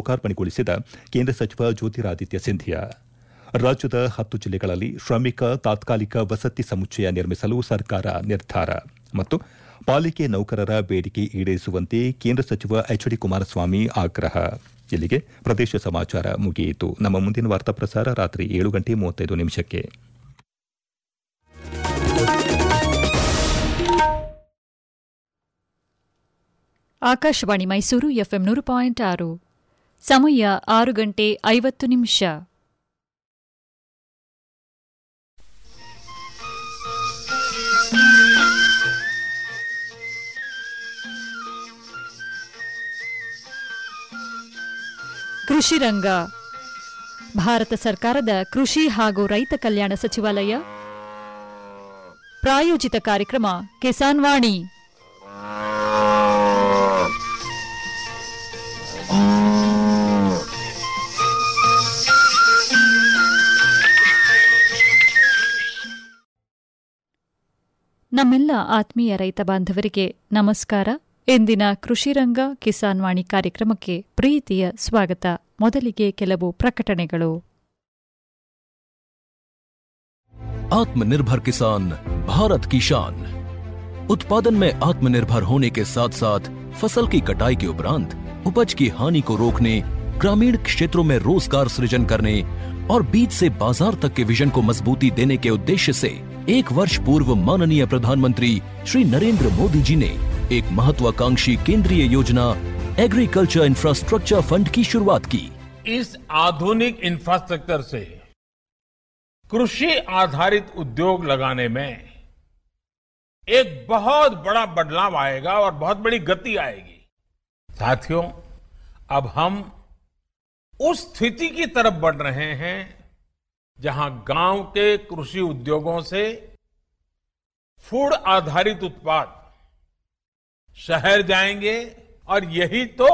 ಲೋಕಾರ್ಪಣೆಗೊಳಿಸಿದ ಕೇಂದ್ರ ಸಚಿವ ಜ್ಯೋತಿರಾದಿತ್ಯ ಸಿಂಧಿಯಾ ರಾಜ್ಯದ ಹತ್ತು ಜಿಲ್ಲೆಗಳಲ್ಲಿ ಶ್ರಮಿಕ ತಾತ್ಕಾಲಿಕ ವಸತಿ ಸಮುಚ್ಚಯ ನಿರ್ಮಿಸಲು ಸರ್ಕಾರ ನಿರ್ಧಾರ ಮತ್ತು ಪಾಲಿಕೆ ನೌಕರರ ಬೇಡಿಕೆ ಈಡೇರಿಸುವಂತೆ ಕೇಂದ್ರ ಸಚಿವ ಎಚ್ ಡಿ ಕುಮಾರಸ್ವಾಮಿ ಆಗ್ರಹ ಇಲ್ಲಿಗೆ ಪ್ರದೇಶ ಸಮಾಚಾರ ಮುಗಿಯಿತು ನಮ್ಮ ಮುಂದಿನ ವಾರ್ತಾ ಪ್ರಸಾರ ರಾತ್ರಿ ಏಳು ಗಂಟೆ ಮೂವತ್ತೈದು ನಿಮಿಷಕ್ಕೆ ಆಕಾಶವಾಣಿ ಮೈಸೂರು ಎಫ್ಎಂ ನೂರು ಪಾಯಿಂಟ್ ಆರು ಸಮಯ ಆರು ಗಂಟೆ ಐವತ್ತು ನಿಮಿಷ ಕೃಷಿ ರಂಗ ಭಾರತ ಸರ್ಕಾರದ ಕೃಷಿ ಹಾಗೂ ರೈತ ಕಲ್ಯಾಣ ಸಚಿವಾಲಯ ಪ್ರಾಯೋಜಿತ ಕಾರ್ಯಕ್ರಮ ಕಿಸಾನ್ ವಾಣಿ ನಮ್ಮೆಲ್ಲ ಆತ್ಮೀಯ ರೈತ ಬಾಂಧವರಿಗೆ ನಮಸ್ಕಾರ ಇಂದಿನ ಕೃಷಿ ರಂಗ ಕಿಸಾನ್ ವಾಣಿ ಕಾರ್ಯಕ್ರಮಕ್ಕೆ ಪ್ರೀತಿಯ ಸ್ವಾಗತ ಮೊದಲಿಗೆ ಕೆಲವು ಪ್ರಕಟಣೆಗಳು आत्मनिर्भर किसान भारत की शान उत्पादन में आत्मनिर्भर होने के साथ साथ फसल की कटाई के उपरांत उपज की हानि को रोकने ग्रामीण क्षेत्रों में रोजगार सृजन करने और बीज से बाजार तक के विजन को मजबूती देने के उद्देश्य से एक वर्ष पूर्व माननीय प्रधानमंत्री श्री नरेंद्र मोदी जी ने एक महत्वाकांक्षी केंद्रीय योजना एग्रीकल्चर इंफ्रास्ट्रक्चर फंड की शुरुआत की इस आधुनिक इंफ्रास्ट्रक्चर से कृषि आधारित उद्योग लगाने में एक बहुत बड़ा बदलाव आएगा और बहुत बड़ी गति आएगी साथियों अब हम उस स्थिति की तरफ बढ़ रहे हैं जहां गांव के कृषि उद्योगों से फूड आधारित उत्पाद शहर जाएंगे और यही तो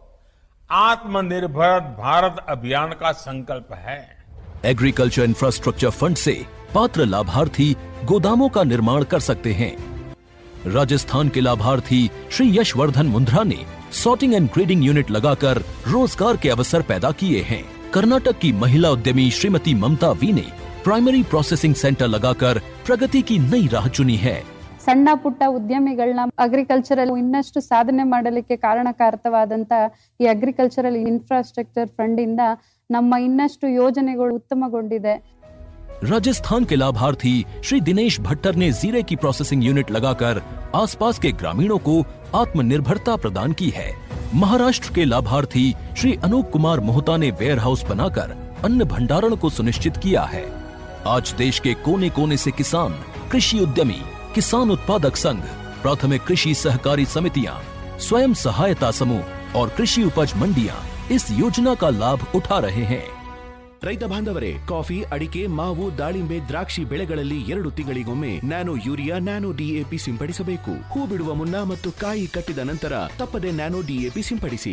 आत्मनिर्भर भारत अभियान का संकल्प है एग्रीकल्चर इंफ्रास्ट्रक्चर फंड से पात्र लाभार्थी गोदामों का निर्माण कर सकते हैं राजस्थान के लाभार्थी श्री यशवर्धन मुंद्रा ने सॉर्टिंग एंड ग्रेडिंग यूनिट लगाकर रोजगार के अवसर पैदा किए हैं कर्नाटक की महिला उद्यमी श्रीमती ममता वी ने प्राइमरी प्रोसेसिंग सेंटर लगाकर प्रगति की नई राह चुनी है ಸಣ್ಣ ಪುಟ್ಟ ಉದ್ಯಮಿಗಳನ್ನ ಅಗ್ರಿಕಲ್ಚರಲ್ ಇನ್ನಷ್ಟು ಸಾಧನೆ ಮಾಡಲಿಕ್ಕೆ ಕಾರಣಕಾರಕವಾದಂತ ಈ ಅಗ್ರಿಕಲ್ಚರಲ್ ಇನ್ಫ್ರಾಸ್ಟ್ರಕ್ಚರ್ ಫಂಡ್ ಇಂದ ನಮ್ಮ ಇನ್ನಷ್ಟು ಯೋಜನೆಗಳು ಉತ್ತಮಗೊಂಡಿದೆ राजस्थान के लाभार्थी श्री दिनेश भट्टर ने जीरे की प्रोसेसिंग यूनिट लगाकर आसपास के ग्रामीणों को आत्मनिर्भरता प्रदान की है महाराष्ट्र के लाभार्थी श्री अनूप कुमार मोहता ने वेयर हाउस बनाकर अन्न भंडारण को सुनिश्चित किया है आज देश के कोने कोने से किसान कृषि उद्यमी किसान उत्पादक संघ प्राथमिक कृषि सहकारी समितियां स्वयं सहायता समूह और कृषि उपज मंडियां इस योजना का लाभ उठा रहे हैं ರೈತ ಬಾಂಧವರೇ ಕಾಫಿ ಅಡಿಕೆ ಮಾವು ದಾಳಿಂಬೆ ದ್ರಾಕ್ಷಿ ಬೆಳೆಗಳಲ್ಲಿ ಎರಡು ತಿಂಗಳಿಗೊಮ್ಮೆ ನ್ಯಾನೋ ಯೂರಿಯಾ ನ್ಯಾನೋ ಡಿಎಪಿ ಸಿಂಪಡಿಸಬೇಕು ಹೂ ಬಿಡುವ ಮುನ್ನ ಮತ್ತು ಕಾಯಿ ಕಟ್ಟಿದ ನಂತರ ತಪ್ಪದೆ ನ್ಯಾನೋ ಡಿಎಪಿ ಸಿಂಪಡಿಸಿ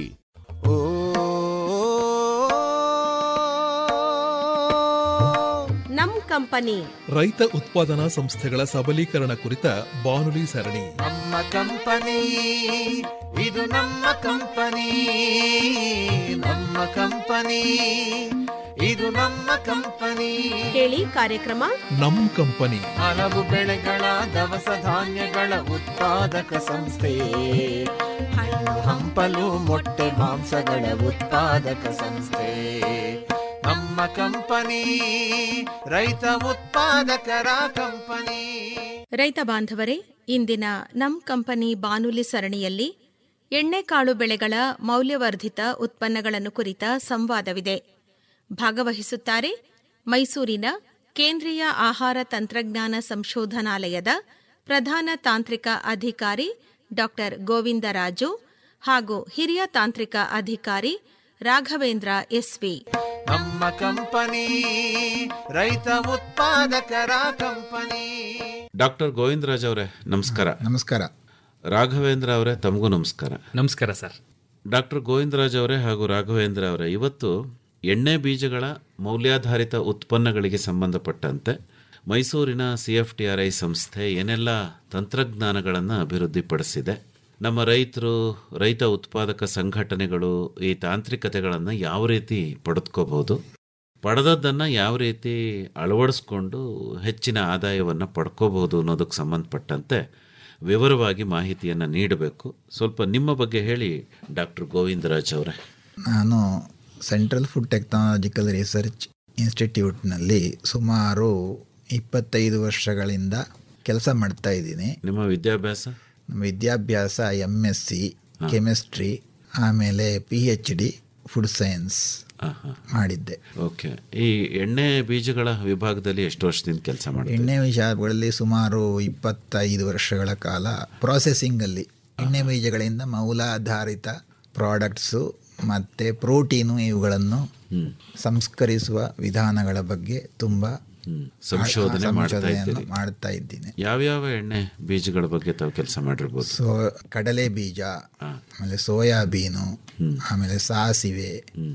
ನಮ್ ಕಂಪನಿ ರೈತ ಉತ್ಪಾದನಾ ಸಂಸ್ಥೆಗಳ ಸಬಲೀಕರಣ ಕುರಿತ ಬಾನುಲಿ ಸರಣಿ ನಮ್ಮ ಕಂಪನಿ ಇದು ನಮ್ಮ ಕಂಪನಿ ನಮ್ಮ ಕಂಪನಿ ಇದು ನಮ್ಮ ಕಂಪನಿ ಕೇಳಿ ಕಾರ್ಯಕ್ರಮ ನಮ್ ಕಂಪನಿ ಹಲವು ಬೆಳೆಗಳ ದವಸ ಧಾನ್ಯಗಳ ಉತ್ಪಾದಕ ಸಂಸ್ಥೆ ಹಣ್ಣು ಹಂಪಲು ಮೊಟ್ಟೆ ಮಾಂಸಗಳ ಉತ್ಪಾದಕ ಸಂಸ್ಥೆ ನಮ್ಮ ಕಂಪನಿ ರೈತ ಉತ್ಪಾದಕರ ಕಂಪನಿ ರೈತ ಬಾಂಧವರೇ ಇಂದಿನ ನಮ್ ಕಂಪನಿ ಬಾನುಲಿ ಸರಣಿಯಲ್ಲಿ ಎಣ್ಣೆಕಾಳು ಬೆಳೆಗಳ ಮೌಲ್ಯವರ್ಧಿತ ಉತ್ಪನ್ನಗಳನ್ನು ಕುರಿತ ಸಂವಾದವಿದೆ ಭಾಗವಹಿಸುತ್ತಾರೆ ಮೈಸೂರಿನ ಕೇಂದ್ರೀಯ ಆಹಾರ ತಂತ್ರಜ್ಞಾನ ಸಂಶೋಧನಾಲಯದ ಪ್ರಧಾನ ತಾಂತ್ರಿಕ ಅಧಿಕಾರಿ ಡಾ ಗೋವಿಂದರಾಜು ಹಾಗೂ ಹಿರಿಯ ತಾಂತ್ರಿಕ ಅಧಿಕಾರಿ ರಾಘವೇಂದ್ರ ಎಸ್ವಿ ನಮ್ಮ ಕಂಪನಿ ರೈತ ಉತ್ಪಾದಕರ ಕಂಪನಿ ಡಾಕ್ಟರ್ ಗೋವಿಂದರಾಜ್ ಅವರೇ ನಮಸ್ಕಾರ ನಮಸ್ಕಾರ ರಾಘವೇಂದ್ರ ಅವರೇ ತಮಗೂ ನಮಸ್ಕಾರ ನಮಸ್ಕಾರ ಸರ್ ಡಾಕ್ಟರ್ ಗೋವಿಂದರಾಜ್ ಅವರೇ ಹಾಗೂ ರಾಘವೇಂದ್ರ ಅವರೇ ಇವತ್ತು ಎಣ್ಣೆ ಬೀಜಗಳ ಮೌಲ್ಯಾಧಾರಿತ ಉತ್ಪನ್ನಗಳಿಗೆ ಸಂಬಂಧಪಟ್ಟಂತೆ ಮೈಸೂರಿನ C F T R I ಸಂಸ್ಥೆ ಏನೆಲ್ಲ ತಂತ್ರಜ್ಞಾನಗಳನ್ನು ಅಭಿವೃದ್ಧಿಪಡಿಸಿದೆ ನಮ್ಮ ರೈತರು ರೈತ ಉತ್ಪಾದಕ ಸಂಘಟನೆಗಳು ಈ ತಾಂತ್ರಿಕತೆಗಳನ್ನು ಯಾವ ರೀತಿ ಪಡೆದುಕೋಬಹುದು ಪಡೆದದ್ದನ್ನು ಯಾವ ರೀತಿ ಅಳವಡಿಸ್ಕೊಂಡು ಹೆಚ್ಚಿನ ಆದಾಯವನ್ನು ಪಡ್ಕೋಬಹುದು ಅನ್ನೋದಕ್ಕೆ ಸಂಬಂಧಪಟ್ಟಂತೆ ವಿವರವಾಗಿ ಮಾಹಿತಿಯನ್ನು ನೀಡಬೇಕು ಸ್ವಲ್ಪ ನಿಮ್ಮ ಬಗ್ಗೆ ಹೇಳಿ ಡಾಕ್ಟರ್ ಗೋವಿಂದರಾಜ್ ಅವರೇ ನಾನು ಸೆಂಟ್ರಲ್ ಫುಡ್ ಟೆಕ್ನಾಲಜಿಕಲ್ ರಿಸರ್ಚ್ ಇನ್ಸ್ಟಿಟ್ಯೂಟ್ನಲ್ಲಿ ಸುಮಾರು ಇಪ್ಪತ್ತೈದು ವರ್ಷಗಳಿಂದ ಕೆಲಸ ಮಾಡ್ತಾ ಇದ್ದೀನಿ ನಿಮ್ಮ ವಿದ್ಯಾಭ್ಯಾಸ ನಮ್ಮ ವಿದ್ಯಾಭ್ಯಾಸ ಎಮ್ ಎಸ್ ಸಿ ಕೆಮಿಸ್ಟ್ರಿ ಆಮೇಲೆ P H D food science ಮಾಡಿದ್ದೆ ಓಕೆ ಈ ಎಣ್ಣೆ ಬೀಜಗಳ ವಿಭಾಗದಲ್ಲಿ ಎಷ್ಟು ವರ್ಷದಿಂದ ಕೆಲಸ ಮಾಡಿ ಎಣ್ಣೆ ವಿಷಯಗಳಲ್ಲಿ ಸುಮಾರು ಇಪ್ಪತ್ತೈದು ವರ್ಷಗಳ ಕಾಲ ಪ್ರಾಸೆಸಿಂಗಲ್ಲಿ ಎಣ್ಣೆ ಬೀಜಗಳಿಂದ ಮೌಲಾಧಾರಿತ ಪ್ರಾಡಕ್ಟ್ಸು ಮತ್ತು ಪ್ರೋಟೀನು ಇವುಗಳನ್ನು ಸಂಸ್ಕರಿಸುವ ವಿಧಾನಗಳ ಬಗ್ಗೆ ತುಂಬ ಸಂಶೋಧನೆ ಮಾಡ್ತಾ ಸಂಶೋಧನೆಯನ್ನು ಇದ್ದೀರಿ. ಮಾಡ್ತಾ ಇದ್ದೀನಿ ಯಾವ್ಯಾವ ಎಣ್ಣೆ ಬೀಜಗಳ ಬಗ್ಗೆ ತಾವು ಕೆಲಸ ಮಾಡಿರ್ಬೋದು ಸೊ ಕಡಲೆ ಬೀಜ ಆಮೇಲೆ ಸೋಯಾಬೀನು ಆಮೇಲೆ ಸಾಸಿವೆ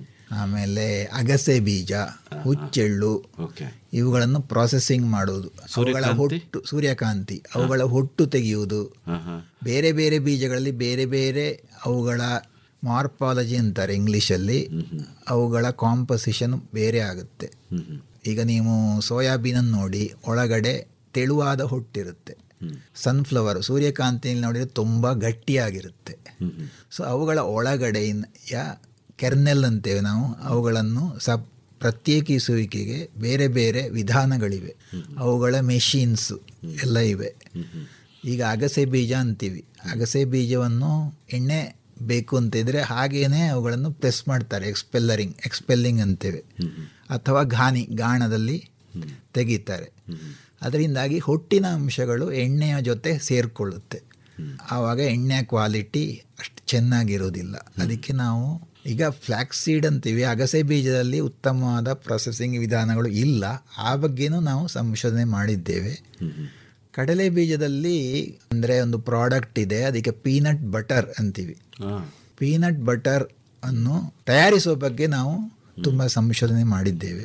ಆಮೇಲೆ ಅಗಸೆ ಬೀಜ ಹುಚ್ಚೆಳ್ಳು ಇವುಗಳನ್ನು ಪ್ರಾಸೆಸಿಂಗ್ ಮಾಡುವುದು ಅವುಗಳ ಸೂರ್ಯಕಾಂತಿ? ಹೊಟ್ಟು ಸೂರ್ಯಕಾಂತಿ ಅವುಗಳ ಹೊಟ್ಟು ತೆಗೆಯುವುದು ಬೇರೆ ಬೇರೆ ಬೀಜಗಳಲ್ಲಿ ಬೇರೆ ಬೇರೆ ಅವುಗಳ ಮಾರ್ಪಾಲಜಿ ಅಂತಾರೆ ಇಂಗ್ಲೀಷಲ್ಲಿ ಅವುಗಳ ಕಾಂಪೊಸಿಷನ್ ಬೇರೆ ಆಗುತ್ತೆ ಈಗ ನೀವು ಸೋಯಾಬೀನನ್ನು ನೋಡಿ ಒಳಗಡೆ ತೆಳುವಾದ ಹೊಟ್ಟಿರುತ್ತೆ ಸನ್ಫ್ಲವರ್ ಸೂರ್ಯಕಾಂತಿಯಲ್ಲಿ ನೋಡಿದರೆ ತುಂಬ ಗಟ್ಟಿಯಾಗಿರುತ್ತೆ ಸೊ ಅವುಗಳ ಒಳಗಡೆಯ ಕೆರ್ನೆಲ್ ಅಂತೇವೆ ನಾವು ಅವುಗಳನ್ನು ಸಪ್ ಪ್ರತ್ಯೇಕಿಸುವಿಕೆಗೆ ಬೇರೆ ಬೇರೆ ವಿಧಾನಗಳಿವೆ ಅವುಗಳ ಮೆಷಿನ್ಸು ಎಲ್ಲ ಇವೆ ಈಗ ಅಗಸೆ ಬೀಜ ಅಂತೀವಿ ಅಗಸೆ ಬೀಜವನ್ನು ಎಣ್ಣೆ ಬೇಕು ಅಂತಿದ್ರೆ ಹಾಗೇನೆ ಅವುಗಳನ್ನು ಪ್ರೆಸ್ ಮಾಡ್ತಾರೆ ಎಕ್ಸ್ಪೆಲ್ಲರಿಂಗ್ ಎಕ್ಸ್ಪೆಲ್ಲಿಂಗ್ ಅಂತೇವೆ ಅಥವಾ ಘಾನಿ ಗಾಣದಲ್ಲಿ ತೆಗಿತಾರೆ ಅದರಿಂದಾಗಿ ಹೊಟ್ಟಿನ ಅಂಶಗಳು ಎಣ್ಣೆಯ ಜೊತೆ ಸೇರಿಕೊಳ್ಳುತ್ತೆ ಆವಾಗ ಎಣ್ಣೆಯ ಕ್ವಾಲಿಟಿ ಅಷ್ಟು ಚೆನ್ನಾಗಿರೋದಿಲ್ಲ ಅದಕ್ಕೆ ನಾವು ಈಗ ಫ್ಲ್ಯಾಕ್ಸ್ ಸೀಡ್ ಅಂತೀವಿ ಅಗಸೆ ಬೀಜದಲ್ಲಿ ಉತ್ತಮವಾದ ಪ್ರೊಸೆಸಿಂಗ್ ವಿಧಾನಗಳು ಇಲ್ಲ ಆ ಬಗ್ಗೆನೂ ನಾವು ಸಂಶೋಧನೆ ಮಾಡಿದ್ದೇವೆ ಕಡಲೆ ಬೀಜದಲ್ಲಿ ಅಂದರೆ ಒಂದು ಪ್ರಾಡಕ್ಟ್ ಇದೆ ಅದಕ್ಕೆ ಪೀನಟ್ ಬಟರ್ ಅಂತೀವಿ ಪೀನಟ್ ಬಟರ್ ಅನ್ನು ತಯಾರಿಸುವ ಬಗ್ಗೆ ನಾವು ತುಂಬ ಸಂಶೋಧನೆ ಮಾಡಿದ್ದೇವೆ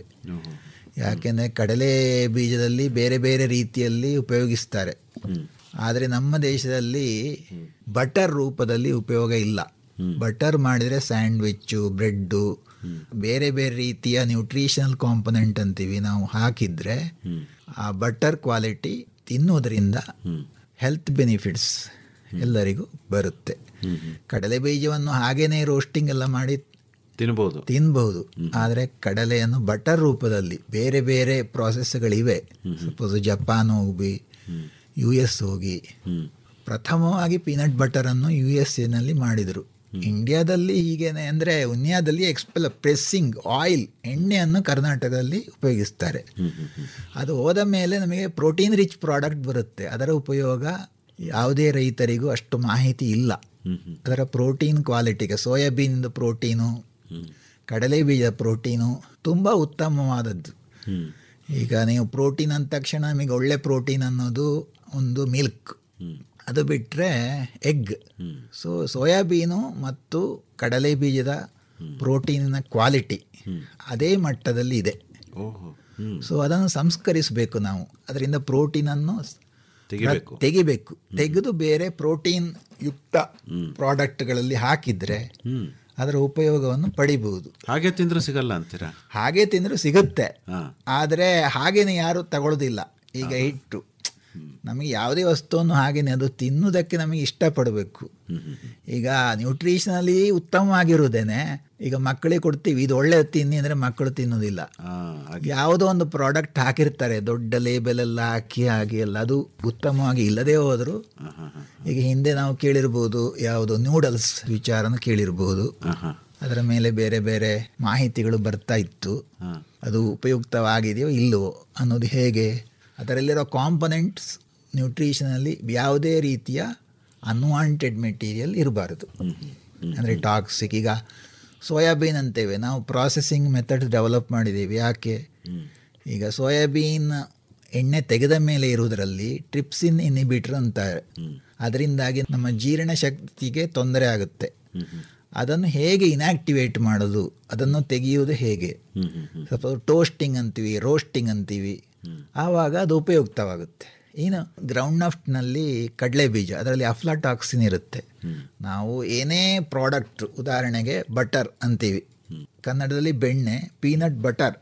ಯಾಕೆಂದರೆ ಕಡಲೆ ಬೀಜದಲ್ಲಿ ಬೇರೆ ಬೇರೆ ರೀತಿಯಲ್ಲಿ ಉಪಯೋಗಿಸ್ತಾರೆ ಆದರೆ ನಮ್ಮ ದೇಶದಲ್ಲಿ ಬಟರ್ ರೂಪದಲ್ಲಿ ಉಪಯೋಗ ಇಲ್ಲ ಬಟರ್ ಮಾಡಿದರೆ ಸ್ಯಾಂಡ್ವಿಚ್ಚು ಬ್ರೆಡ್ಡು ಬೇರೆ ಬೇರೆ ರೀತಿಯ ನ್ಯೂಟ್ರಿಷನಲ್ ಕಾಂಪೊನೆಂಟ್ ಅಂತೀವಿ ನಾವು ಹಾಕಿದರೆ ಆ ಬಟರ್ ಕ್ವಾಲಿಟಿ ತಿನ್ನೋದ್ರಿಂದ ಹೆಲ್ತ್ ಬೆನಿಫಿಟ್ಸ್ ಎಲ್ಲರಿಗೂ ಬರುತ್ತೆ ಕಡಲೆ ಬೀಜವನ್ನು ಹಾಗೇನೆ ರೋಸ್ಟಿಂಗ್ ಎಲ್ಲ ಮಾಡಿ ತಿನ್ಬೋದು ತಿನ್ಬಹುದು ಆದರೆ ಕಡಲೆಯನ್ನು ಬಟರ್ ರೂಪದಲ್ಲಿ ಬೇರೆ ಬೇರೆ ಪ್ರಾಸೆಸ್ಗಳಿವೆ ಸಪೋಸ್ ಜಪಾನ್ ಹೋಗಿ ಯು ಎಸ್ ಹೋಗಿ ಪ್ರಥಮವಾಗಿ ಪೀನಟ್ ಬಟರನ್ನು ಯು ಎಸ್ ಎನಲ್ಲಿ ಮಾಡಿದರು ಇಂಡಿಯಾದಲ್ಲಿ ಹೀಗೇನೆ ಅಂದರೆ ಉನ್ಯಾದಲ್ಲಿ ಎಕ್ಸ್ಪೆಲ್ ಪ್ರೆಸ್ಸಿಂಗ್ ಆಯಿಲ್ ಎಣ್ಣೆಯನ್ನು ಕರ್ನಾಟಕದಲ್ಲಿ ಉಪಯೋಗಿಸ್ತಾರೆ ಅದು ಹೋದ ಮೇಲೆ ನಮಗೆ ಪ್ರೋಟೀನ್ ರಿಚ್ ಪ್ರಾಡಕ್ಟ್ ಬರುತ್ತೆ ಅದರ ಉಪಯೋಗ ಯಾವುದೇ ರೈತರಿಗೂ ಅಷ್ಟು ಮಾಹಿತಿ ಇಲ್ಲ ಅದರ ಪ್ರೋಟೀನ್ ಕ್ವಾಲಿಟಿಗೆ ಸೋಯಾಬೀನ್ದು ಪ್ರೋಟೀನು ಕಡಲೆ ಬೀಜ ಪ್ರೋಟೀನು ತುಂಬ ಉತ್ತಮವಾದದ್ದು ಈಗ ನೀವು ಪ್ರೋಟೀನ್ ಅಂದ ತಕ್ಷಣ ನಮಗೆ ಒಳ್ಳೆ ಪ್ರೋಟೀನ್ ಅನ್ನೋದು ಒಂದು ಮಿಲ್ಕ್ ಅದು ಬಿಟ್ಟರೆ ಎಗ್ ಸೊ ಸೋಯಾಬೀನು ಮತ್ತು ಕಡಲೆ ಬೀಜದ ಪ್ರೋಟೀನಿನ ಕ್ವಾಲಿಟಿ ಅದೇ ಮಟ್ಟದಲ್ಲಿ ಇದೆ ಸೊ ಅದನ್ನು ಸಂಸ್ಕರಿಸಬೇಕು ನಾವು ಅದರಿಂದ ಪ್ರೋಟೀನನ್ನು ತೆಗಿಬೇಕು. ತೆಗಿಬೇಕು ತೆಗೆದು ಬೇರೆ ಪ್ರೋಟೀನ್ ಯುಕ್ತ ಪ್ರಾಡಕ್ಟ್ಗಳಲ್ಲಿ ಹಾಕಿದರೆ ಅದರ ಉಪಯೋಗವನ್ನು ಪಡಿಬಹುದು ಹಾಗೆ ತಿಂದ್ರೆ ಸಿಗಲ್ಲ ಅಂತೀರಾ ಹಾಗೆ ತಿಂದರೂ ಸಿಗುತ್ತೆ ಆದರೆ ಹಾಗೇನೆ ಯಾರು ತಗೊಳ್ಳೋದಿಲ್ಲ ಈಗ ಹಿಟ್ಟು ನಮಗೆ ಯಾವುದೇ ವಸ್ತುವನ್ನು ಹಾಗೇನೆ ಅದು ತಿನ್ನುವುದಕ್ಕೆ ನಮಗೆ ಇಷ್ಟಪಡಬೇಕು ಈಗ ನ್ಯೂಟ್ರಿಷನಲಿ ಉತ್ತಮವಾಗಿರುವುದೇನೆ ಈಗ ಮಕ್ಕಳಿಗೆ ಕೊಡ್ತೀವಿ ಇದು ಒಳ್ಳೆ ತಿನ್ನಿ ಅಂದರೆ ಮಕ್ಕಳು ತಿನ್ನೋದಿಲ್ಲ ಯಾವುದೋ ಒಂದು ಪ್ರಾಡಕ್ಟ್ ಹಾಕಿರ್ತಾರೆ ದೊಡ್ಡ ಲೇಬಲ್ ಎಲ್ಲ ಹಾಕಿ ಹಾಕಿ ಎಲ್ಲ ಅದು ಉತ್ತಮವಾಗಿ ಇಲ್ಲದೇ ಹೋದರೂ ಈಗ ಹಿಂದೆ ನಾವು ಕೇಳಿರ್ಬೋದು ಯಾವುದು ನ್ಯೂಡಲ್ಸ್ ವಿಚಾರನ ಕೇಳಿರ್ಬೋದು ಅದರ ಮೇಲೆ ಬೇರೆ ಬೇರೆ ಮಾಹಿತಿಗಳು ಬರ್ತಾ ಇತ್ತು ಅದು ಉಪಯುಕ್ತವಾಗಿದೆಯೋ ಇಲ್ಲವೋ ಅನ್ನೋದು ಹೇಗೆ ಅದರಲ್ಲಿರೋ ಕಾಂಪೊನೆಂಟ್ಸ್ ನ್ಯೂಟ್ರಿಷನಲ್ಲಿ ಯಾವುದೇ ರೀತಿಯ ಅನ್ವಾಂಟೆಡ್ ಮೆಟೀರಿಯಲ್ ಇರಬಾರ್ದು ಅಂದರೆ ಟಾಕ್ಸಿಕ್ ಈಗ ಸೋಯಾಬೀನ್ ಅಂತೇವೆ ನಾವು ಪ್ರಾಸೆಸಿಂಗ್ ಮೆಥಡ್ ಡೆವಲಪ್ ಮಾಡಿದ್ದೀವಿ ಯಾಕೆ ಈಗ ಸೋಯಾಬೀನ್ ಎಣ್ಣೆ ತೆಗೆದ ಮೇಲೆ ಇರುವುದರಲ್ಲಿ ಟ್ರಿಪ್ಸಿನ್ ಇನಿಬಿಟ್ರ್ ಅಂತಾರೆ ಅದರಿಂದಾಗಿ ನಮ್ಮ ಜೀರ್ಣ ಶಕ್ತಿಗೆ ತೊಂದರೆ ಆಗುತ್ತೆ ಅದನ್ನು ಹೇಗೆ ಇನ್ಯಾಕ್ಟಿವೇಟ್ ಮಾಡೋದು ಅದನ್ನು ತೆಗೆಯುವುದು ಹೇಗೆ ಸ್ವಲ್ಪ ಟೋಸ್ಟಿಂಗ್ ಅಂತೀವಿ ರೋಸ್ಟಿಂಗ್ ಅಂತೀವಿ ಆವಾಗ ಅದು ಉಪಯುಕ್ತವಾಗುತ್ತೆ ಏನು ಗ್ರೌಂಡ್ ನಫ್ಟ್ನಲ್ಲಿ ಕಡಲೆ ಬೀಜ ಅದರಲ್ಲಿ ಅಫ್ಲಾಟಾಕ್ಸಿನ್ ಇರುತ್ತೆ ನಾವು ಏನೇ ಪ್ರಾಡಕ್ಟ್ ಉದಾಹರಣೆಗೆ ಬಟರ್ ಅಂತೀವಿ ಕನ್ನಡದಲ್ಲಿ ಬೆಣ್ಣೆ ಪೀನಟ್ ಬಟರ್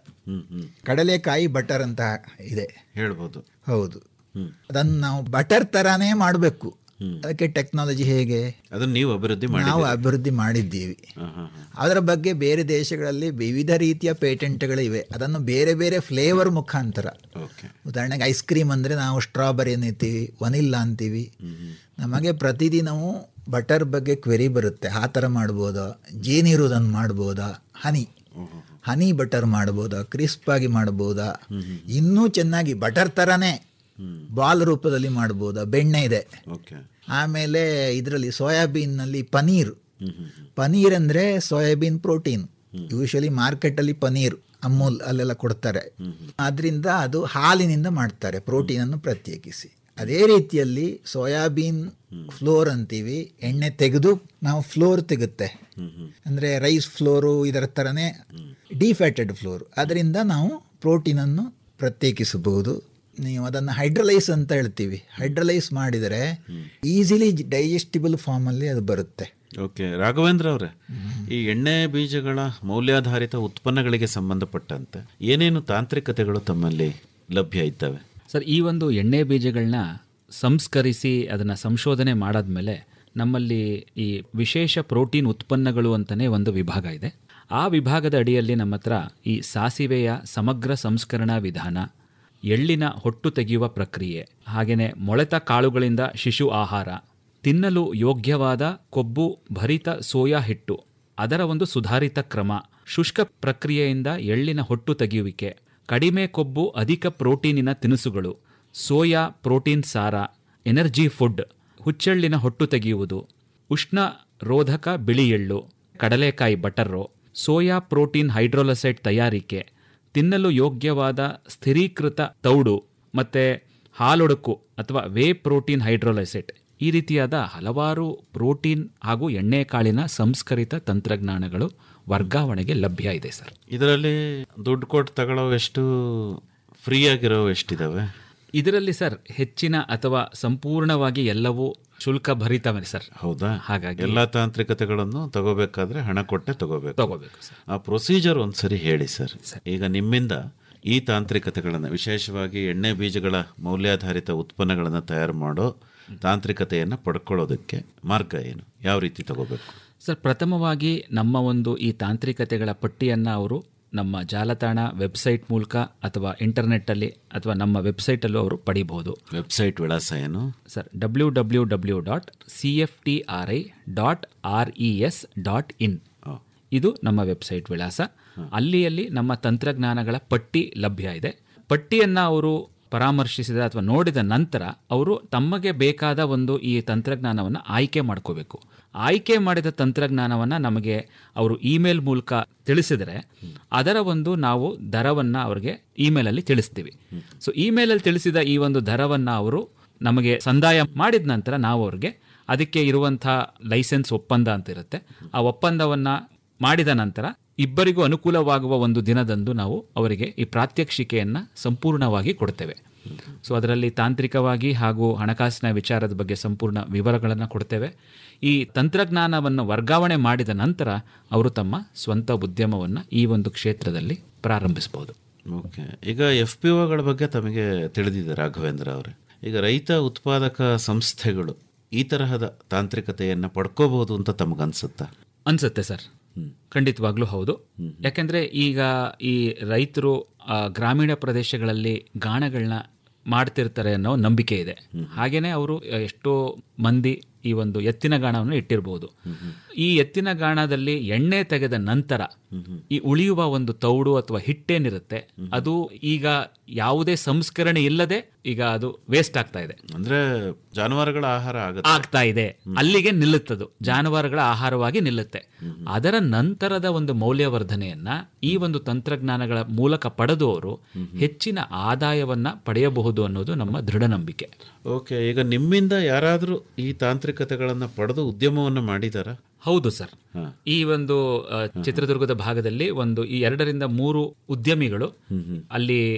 ಕಡಲೆಕಾಯಿ ಬಟರ್ ಅಂತ ಇದೆ ಹೇಳ್ಬೋದು ಹೌದು ಅದನ್ನು ನಾವು ಬಟರ್ ತರಾನೇ ಮಾಡಬೇಕು ಅದಕ್ಕೆ ಟೆಕ್ನಾಲಜಿ ಹೇಗೆ ಅದನ್ನ ನೀವು ಅಭಿವೃದ್ಧಿ ಮಾಡಿ ನಾವು ಅಭಿವೃದ್ಧಿ ಮಾಡಿದ್ದೀವಿ ಅದರ ಬಗ್ಗೆ ಬೇರೆ ದೇಶಗಳಲ್ಲಿ ವಿವಿಧ ರೀತಿಯ ಪೇಟೆಂಟ್ಗಳಿವೆ ಅದನ್ನು ಬೇರೆ ಬೇರೆ ಫ್ಲೇವರ್ ಮುಖಾಂತರ ಉದಾಹರಣೆಗೆ ಐಸ್ ಕ್ರೀಮ್ ಅಂದರೆ ನಾವು ಸ್ಟ್ರಾಬೆರಿ ಅಂತೀವಿ ವನಿಲ್ಲಾ ಅಂತೀವಿ ನಮಗೆ ಪ್ರತಿದಿನವೂ ಬಟರ್ ಬಗ್ಗೆ ಕ್ವೆರಿ ಬರುತ್ತೆ ಆ ಥರ ಮಾಡ್ಬೋದಾ ಜೇನಿರುವುದನ್ನು ಮಾಡ್ಬೋದಾ ಹನಿ ಹನಿ ಬಟರ್ ಮಾಡ್ಬೋದಾ ಕ್ರಿಸ್ಪ್ ಆಗಿ ಮಾಡ್ಬೋದಾ ಇನ್ನೂ ಚೆನ್ನಾಗಿ ಬಟರ್ ಥರನೇ ಬಾಲ್ ರೂಪದಲ್ಲಿ ಮಾಡ್ಬೋದಾ ಬೆಣ್ಣೆ ಇದೆ ಓಕೆ ಆಮೇಲೆ ಇದರಲ್ಲಿ ಸೋಯಾಬೀನ್ನಲ್ಲಿ ಪನೀರ್ ಪನೀರ್ ಅಂದರೆ ಸೋಯಾಬೀನ್ ಪ್ರೋಟೀನ್ ಯೂಶಲಿ ಮಾರ್ಕೆಟಲ್ಲಿ ಪನೀರ್ ಅಮೂಲ್ ಅಲ್ಲೆಲ್ಲ ಕೊಡ್ತಾರೆ ಅದರಿಂದ ಅದು ಹಾಲಿನಿಂದ ಮಾಡ್ತಾರೆ ಪ್ರೋಟೀನನ್ನು ಪ್ರತ್ಯೇಕಿಸಿ ಅದೇ ರೀತಿಯಲ್ಲಿ ಸೋಯಾಬೀನ್ ಫ್ಲೋರ್ ಅಂತೀವಿ ಎಣ್ಣೆ ತೆಗೆದು ನಾವು ಫ್ಲೋರ್ ತೆಗುತ್ತೆ ಅಂದರೆ ರೈಸ್ ಫ್ಲೋರು ಇದರ ಥರನೇ ಡಿಫ್ಯಾಟೆಡ್ ಫ್ಲೋರ್ ಅದರಿಂದ ನಾವು ಪ್ರೋಟೀನನ್ನು ಪ್ರತ್ಯೇಕಿಸಬಹುದು ನೀವು ಅದನ್ನು ಹೈಡ್ರಲೈಸ್ ಅಂತ ಹೇಳ್ತೀವಿ ಹೈಡ್ರಲೈಸ್ ಮಾಡಿದರೆ ಈಸಿಲಿ ಡೈಜೆಸ್ಟಿಬಲ್ ಫಾರ್ಮಲ್ಲಿ ಅದು ಬರುತ್ತೆ ಓಕೆ ರಾಘವೇಂದ್ರ ಅವರೇ ಈ ಎಣ್ಣೆ ಬೀಜಗಳ ಮೌಲ್ಯಾಧಾರಿತ ಉತ್ಪನ್ನಗಳಿಗೆ ಸಂಬಂಧಪಟ್ಟಂತೆ ಏನೇನು ತಾಂತ್ರಿಕತೆಗಳು ತಮ್ಮಲ್ಲಿ ಲಭ್ಯ ಇದ್ದಾವೆ ಸರ್ ಈ ಒಂದು ಎಣ್ಣೆ ಬೀಜಗಳನ್ನ ಸಂಸ್ಕರಿಸಿ ಅದನ್ನು ಸಂಶೋಧನೆ ಮಾಡಾದ್ಮೇಲೆ ನಮ್ಮಲ್ಲಿ ಈ ವಿಶೇಷ ಪ್ರೋಟೀನ್ ಉತ್ಪನ್ನಗಳು ಅಂತಲೇ ಒಂದು ವಿಭಾಗ ಇದೆ ಆ ವಿಭಾಗದ ಅಡಿಯಲ್ಲಿ ನಮ್ಮ ಹತ್ರ ಈ ಸಾಸಿವೆಯ ಸಮಗ್ರ ಸಂಸ್ಕರಣಾ ವಿಧಾನ ಎಳ್ಳಿನ ಹೊಟ್ಟು ತೆಗೆಯುವ ಪ್ರಕ್ರಿಯೆ ಹಾಗೆಯೇ ಮೊಳೆತ ಕಾಳುಗಳಿಂದ ಶಿಶು ಆಹಾರ ತಿನ್ನಲು ಯೋಗ್ಯವಾದ ಕೊಬ್ಬು ಭರಿತ ಸೋಯಾ ಹಿಟ್ಟು ಅದರ ಒಂದು ಸುಧಾರಿತ ಕ್ರಮ ಶುಷ್ಕ ಪ್ರಕ್ರಿಯೆಯಿಂದ ಎಳ್ಳಿನ ಹೊಟ್ಟು ತೆಗೆಯುವಿಕೆ ಕಡಿಮೆ ಕೊಬ್ಬು ಅಧಿಕ ಪ್ರೋಟೀನಿನ ತಿನಿಸುಗಳು ಸೋಯಾ ಪ್ರೋಟೀನ್ ಸಾರ ಎನರ್ಜಿ ಫುಡ್ ಹುಚ್ಚೆಳ್ಳಿನ ಹೊಟ್ಟು ತೆಗೆಯುವುದು ಉಷ್ಣ ರೋಧಕ ಬಿಳಿ ಎಳ್ಳು ಕಡಲೆಕಾಯಿ ಬಟರ್ರು ಸೋಯಾ ಪ್ರೋಟೀನ್ ಹೈಡ್ರೋಲಸೈಡ್ ತಯಾರಿಕೆ ತಿನ್ನಲು ಯೋಗ್ಯವಾದ ಸ್ಥಿರೀಕೃತ ತೌಡು ಮತ್ತು ಹಾಲೊಡಕು ಅಥವಾ ವೇ ಪ್ರೋಟೀನ್ ಹೈಡ್ರೋಲೈಸೇಟ್ ಈ ರೀತಿಯಾದ ಹಲವಾರು ಪ್ರೋಟೀನ್ ಹಾಗೂ ಎಣ್ಣೆಕಾಳಿನ ಸಂಸ್ಕರಿತ ತಂತ್ರಜ್ಞಾನಗಳು ವರ್ಗಾವಣೆಗೆ ಲಭ್ಯ ಇದೆ ಸರ್ ಇದರಲ್ಲಿ ದುಡ್ಡು ಕೊಟ್ಟು ತಗೊಳ್ಳೋ ಎಷ್ಟು ಫ್ರೀ ಆಗಿರೋ ಎಷ್ಟಿದಾವೆ ಇದರಲ್ಲಿ ಸರ್ ಹೆಚ್ಚಿನ ಅಥವಾ ಸಂಪೂರ್ಣವಾಗಿ ಎಲ್ಲವೂ ಶುಲ್ಕ ಭರಿತವೇ ಸರ್ ಹೌದಾ ಹಾಗಾಗಿ ಎಲ್ಲಾ ತಾಂತ್ರಿಕತೆಗಳನ್ನು ತಗೋಬೇಕಾದ್ರೆ ಹಣ ಕೊಟ್ಟೆ ತಗೋಬೇಕು ತಗೋಬೇಕು ಸರ್ ಆ ಪ್ರೊಸೀಜರ್ ಒಂದ್ಸರಿ ಹೇಳಿ ಸರ್ ಈಗ ನಿಮ್ಮಿಂದ ಈ ತಾಂತ್ರಿಕತೆಗಳನ್ನು ವಿಶೇಷವಾಗಿ ಎಣ್ಣೆ ಬೀಜಗಳ ಮೌಲ್ಯಾಧಾರಿತ ಉತ್ಪನ್ನಗಳನ್ನು ತಯಾರು ಮಾಡೋ ತಾಂತ್ರಿಕತೆಯನ್ನು ಪಡ್ಕೊಳ್ಳೋದಕ್ಕೆ ಮಾರ್ಗ ಏನು ಯಾವ ರೀತಿ ತಗೋಬೇಕು ಸರ್ ಪ್ರಥಮವಾಗಿ ನಮ್ಮ ಒಂದು ಈ ತಾಂತ್ರಿಕತೆಗಳ ಪಟ್ಟಿಯನ್ನು ಅವರು ನಮ್ಮ ಜಾಲತಾಣ ವೆಬ್ಸೈಟ್ ಮೂಲಕ ಅಥವಾ ಇಂಟರ್ನೆಟ್ಟಲ್ಲಿ ಅಥವಾ ನಮ್ಮ ವೆಬ್ಸೈಟಲ್ಲೂ ಅವರು ಪಡಿಬಹುದು ವೆಬ್ಸೈಟ್ ವಿಳಾಸ ಏನು sir W W W dot C F T R I dot R E S dot in ಇದು ನಮ್ಮ ವೆಬ್ಸೈಟ್ ವಿಳಾಸ ಅಲ್ಲಿಯಲ್ಲಿ ನಮ್ಮ ತಂತ್ರಜ್ಞಾನಗಳ ಪಟ್ಟಿ ಲಭ್ಯ ಇದೆ ಪಟ್ಟಿಯನ್ನು ಅವರು ಪರಾಮರ್ಶಿಸಿದ ಅಥವಾ ನೋಡಿದ ನಂತರ ಅವರು ತಮಗೆ ಬೇಕಾದ ಒಂದು ಈ ತಂತ್ರಜ್ಞಾನವನ್ನು ಆಯ್ಕೆ ಮಾಡ್ಕೋಬೇಕು ಆಯ್ಕೆ ಮಾಡಿದ ತಂತ್ರಜ್ಞಾನವನ್ನು ನಮಗೆ ಅವರು ಇಮೇಲ್ ಮೂಲಕ ತಿಳಿಸಿದರೆ ಅದರ ಒಂದು ನಾವು ದರವನ್ನು ಅವರಿಗೆ ಇಮೇಲಲ್ಲಿ ತಿಳಿಸ್ತೀವಿ ಸೊ ಇಮೇಲಲ್ಲಿ ತಿಳಿಸಿದ ಈ ಒಂದು ದರವನ್ನು ಅವರು ನಮಗೆ ಸಂದಾಯ ಮಾಡಿದ ನಂತರ ನಾವು ಅವ್ರಿಗೆ ಅದಕ್ಕೆ ಇರುವಂಥ ಲೈಸೆನ್ಸ್ ಒಪ್ಪಂದ ಅಂತ ಇರುತ್ತೆ ಆ ಒಪ್ಪಂದವನ್ನು ಮಾಡಿದ ನಂತರ ಇಬ್ಬರಿಗೂ ಅನುಕೂಲವಾಗುವ ಒಂದು ದಿನದಂದು ನಾವು ಅವರಿಗೆ ಈ ಪ್ರಾತ್ಯಕ್ಷಿಕೆಯನ್ನು ಸಂಪೂರ್ಣವಾಗಿ ಕೊಡ್ತೇವೆ ಸೊ ಅದರಲ್ಲಿ ತಾಂತ್ರಿಕವಾಗಿ ಹಾಗೂ ಹಣಕಾಸಿನ ವಿಚಾರದ ಬಗ್ಗೆ ಸಂಪೂರ್ಣ ವಿವರಗಳನ್ನು ಕೊಡ್ತೇವೆ ಈ ತಂತ್ರಜ್ಞಾನವನ್ನು ವರ್ಗಾವಣೆ ಮಾಡಿದ ನಂತರ ಅವರು ತಮ್ಮ ಸ್ವಂತ ಉದ್ಯಮವನ್ನು ಈ ಒಂದು ಕ್ಷೇತ್ರದಲ್ಲಿ ಪ್ರಾರಂಭಿಸಬಹುದು ಓಕೆ ಈಗ ಎಫ್ ಪಿ ಒಗಳ ಬಗ್ಗೆ ತಮಗೆ ತಿಳಿದಿದೆ ರಾಘವೇಂದ್ರ ಅವರೇ ಈಗ ರೈತ ಉತ್ಪಾದಕ ಸಂಸ್ಥೆಗಳು ಈ ತರಹದ ತಾಂತ್ರಿಕತೆಯನ್ನು ಪಡ್ಕೋಬಹುದು ಅಂತ ತಮಗನ್ಸುತ್ತಾ ಅನ್ಸುತ್ತೆ ಸರ್ ಖಂಡಿತವಾಗ್ಲೂ ಹೌದು ಯಾಕೆಂದ್ರೆ ಈಗ ಈ ರೈತರು ಆ, ಗ್ರಾಮೀಣ ಪ್ರದೇಶಗಳಲ್ಲಿ ಗಾಣಗಳನ್ನ ಮಾಡ್ತಿರ್ತಾರೆ ಅನ್ನೋ ನಂಬಿಕೆ ಇದೆ ಹಾಗೇನೆ ಅವರು ಎಷ್ಟೋ ಮಂದಿ ಈ ಒಂದು ಎತ್ತಿನ ಗಾಣವನ್ನು ಇಟ್ಟಿರಬಹುದು ಈ ಎತ್ತಿನ ಗಾಣದಲ್ಲಿ ಎಣ್ಣೆ ತೆಗೆದ ನಂತರ ಈ ಉಳಿಯುವ ಒಂದು ತೌಡು ಅಥವಾ ಹಿಟ್ಟೇನಿರುತ್ತೆ ಅದು ಈಗ ಯಾವುದೇ ಸಂಸ್ಕರಣೆ ಇಲ್ಲದೆ ಈಗ ಅದು ವೇಸ್ಟ್ ಆಗ್ತಾ ಇದೆ ಅಂದ್ರೆ ಜಾನುವಾರುಗಳ ಆಹಾರ ಆಗುತ್ತೆ ಆಗ್ತಾ ಇದೆ ಅಲ್ಲಿಗೆ ನಿಲ್ಲುತ್ತದು ಜಾನುವಾರುಗಳ ಆಹಾರವಾಗಿ ನಿಲ್ಲುತ್ತೆ ಅದರ ನಂತರದ ಒಂದು ಮೌಲ್ಯವರ್ಧನೆಯನ್ನ ಈ ಒಂದು ತಂತ್ರಜ್ಞಾನಗಳ ಮೂಲಕ ಪಡೆದು ಅವರು ಹೆಚ್ಚಿನ ಆದಾಯವನ್ನ ಪಡೆಯಬಹುದು ಅನ್ನೋದು ನಮ್ಮ ದೃಢ ನಂಬಿಕೆ ಓಕೆ ಈಗ ನಿಮ್ಮಿಂದ ಯಾರಾದರೂ ಈ ತಾಂತ್ರಿಕತೆಗಳನ್ನು ಪಡೆದು ಉದ್ಯಮವನ್ನು ಮಾಡಿದಾರಾ ಹೌದು ಸರ್ ಈ ಒಂದು ಆ, ಚಿತ್ರದುರ್ಗದ ಭಾಗದಲ್ಲಿ ಒಂದು ಈ ಎರಡರಿಂದ ಮೂರು ಉದ್ಯಮಿಗಳು ಅಲ್ಲಿ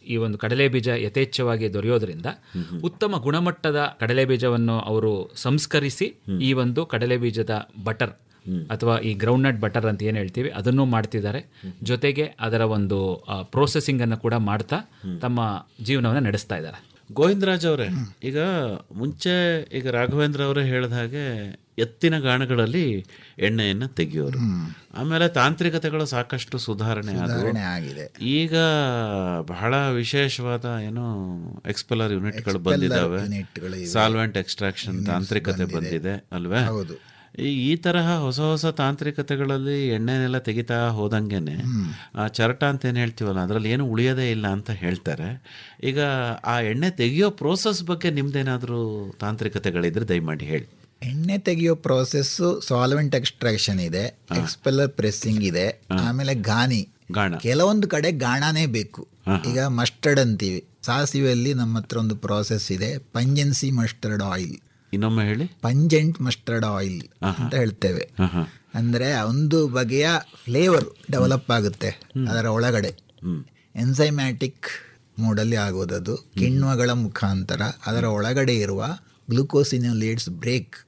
ಈ ಒಂದು ಕಡಲೆ ಬೀಜ ಯಥೇಚ್ಛವಾಗಿ ದೊರೆಯೋದ್ರಿಂದ ಉತ್ತಮ ಗುಣಮಟ್ಟದ ಕಡಲೆ ಬೀಜವನ್ನು ಅವರು ಸಂಸ್ಕರಿಸಿ ಈ ಒಂದು ಕಡಲೆ ಬೀಜದ ಬಟರ್ ಅಥವಾ ಈ ಗ್ರೌಂಡ್ನಟ್ ಬಟರ್ ಅಂತ ಏನು ಹೇಳ್ತೀವಿ ಅದನ್ನು ಮಾಡ್ತಿದ್ದಾರೆ ಜೊತೆಗೆ ಅದರ ಒಂದು ಪ್ರೋಸೆಸಿಂಗ್ ಅನ್ನು ಕೂಡ ಮಾಡ್ತಾ ತಮ್ಮ ಜೀವನವನ್ನು ನಡೆಸ್ತಾ ಇದ್ದಾರೆ ಗೋವಿಂದರಾಜ್ ಅವರೇ ಈಗ ಮುಂಚೆ ಈಗ ರಾಘವೇಂದ್ರ ಅವರೇ ಹೇಳಿದ ಹಾಗೆ ಎತ್ತಿನ ಗಾಣಗಳಲ್ಲಿ ಎಣ್ಣೆಯನ್ನು ತೆಗೆಯೋರು ಆಮೇಲೆ ತಾಂತ್ರಿಕತೆಗಳು ಸಾಕಷ್ಟು ಸುಧಾರಣೆ ಆದವು ಸುಧಾರಣೆ ಆಗಿದೆ ಈಗ ಬಹಳ ವಿಶೇಷವಾದ ಏನು ಎಕ್ಸ್ಪೆಲ್ಲರ್ ಯೂನಿಟ್ಗಳು ಬಂದಿದ್ದಾವೆ ಯೂನಿಟ್ಗಳು ಇವೆ. ಸಾಲ್ವೆಂಟ್ ಎಕ್ಸ್ಟ್ರಾಕ್ಷನ್ ತಾಂತ್ರಿಕತೆ ಬಂದಿದೆ ಅಲ್ವೇ ಹೌದು. ಈ ಈ ತರಹ ಹೊಸ ಹೊಸ ತಾಂತ್ರಿಕತೆಗಳಲ್ಲಿ ಎಣ್ಣೆನೆಲ್ಲ ತೆಗಿತಾ ಹೋದಂಗೆನೆ ಆ ಚರಟ ಅಂತ ಏನು ಹೇಳ್ತೀವಲ್ಲ ಅದರಲ್ಲಿ ಏನು ಉಳಿಯೋದೇ ಇಲ್ಲ ಅಂತ ಹೇಳ್ತಾರೆ ಈಗ ಆ ಎಣ್ಣೆ ತೆಗಿಯೋ ಪ್ರೋಸೆಸ್ ಬಗ್ಗೆ ನಿಮ್ದೇನಾದರೂ ತಾಂತ್ರಿಕತೆಗಳಿದ್ರೆ ದಯಮಾಡಿ ಹೇಳಿ ಎಣ್ಣೆ ತೆಗೆಯೋ ಪ್ರೋಸೆಸ್ಸು ಸಾಲ್ವೆಂಟ್ ಎಕ್ಸ್ಟ್ರಾಕ್ಷನ್ ಇದೆ ಎಕ್ಸ್ಪೆಲ್ಲರ್ ಪ್ರೆಸ್ಸಿಂಗ್ ಇದೆ ಆಮೇಲೆ ಗಾನಿ ಗಾಣ ಕೆಲವೊಂದು ಕಡೆ ಗಾಣನೇ ಬೇಕು ಈಗ ಮಸ್ಟರ್ಡ್ ಅಂತೀವಿ ಸಾಸಿವೆಯಲ್ಲಿ ನಮ್ಮ ಹತ್ರ ಒಂದು ಪ್ರಾಸೆಸ್ ಇದೆ ಪಂಜೆನ್ಸಿ ಮಸ್ಟರ್ಡ್ ಆಯಿಲ್ ಇನ್ನೊಮ್ಮೆ ಹೇಳಿ ಪಂಜೆಂಟ್ ಮಸ್ಟರ್ಡ್ ಆಯಿಲ್ ಅಂತ ಹೇಳ್ತೇವೆ ಅಂದರೆ ಒಂದು ಬಗೆಯ ಫ್ಲೇವರ್ ಡೆವಲಪ್ ಆಗುತ್ತೆ ಅದರ ಒಳಗಡೆ ಎನ್ಸೈಮ್ಯಾಟಿಕ್ ಮೋಡಲ್ಲಿ ಆಗೋದದು ಕಿಣ್ವಗಳ ಮುಖಾಂತರ ಅದರ ಒಳಗಡೆ ಇರುವ ಗ್ಲುಕೋಸಿನ್ಯುಲೇಟ್ಸ್ ಬ್ರೇಕ್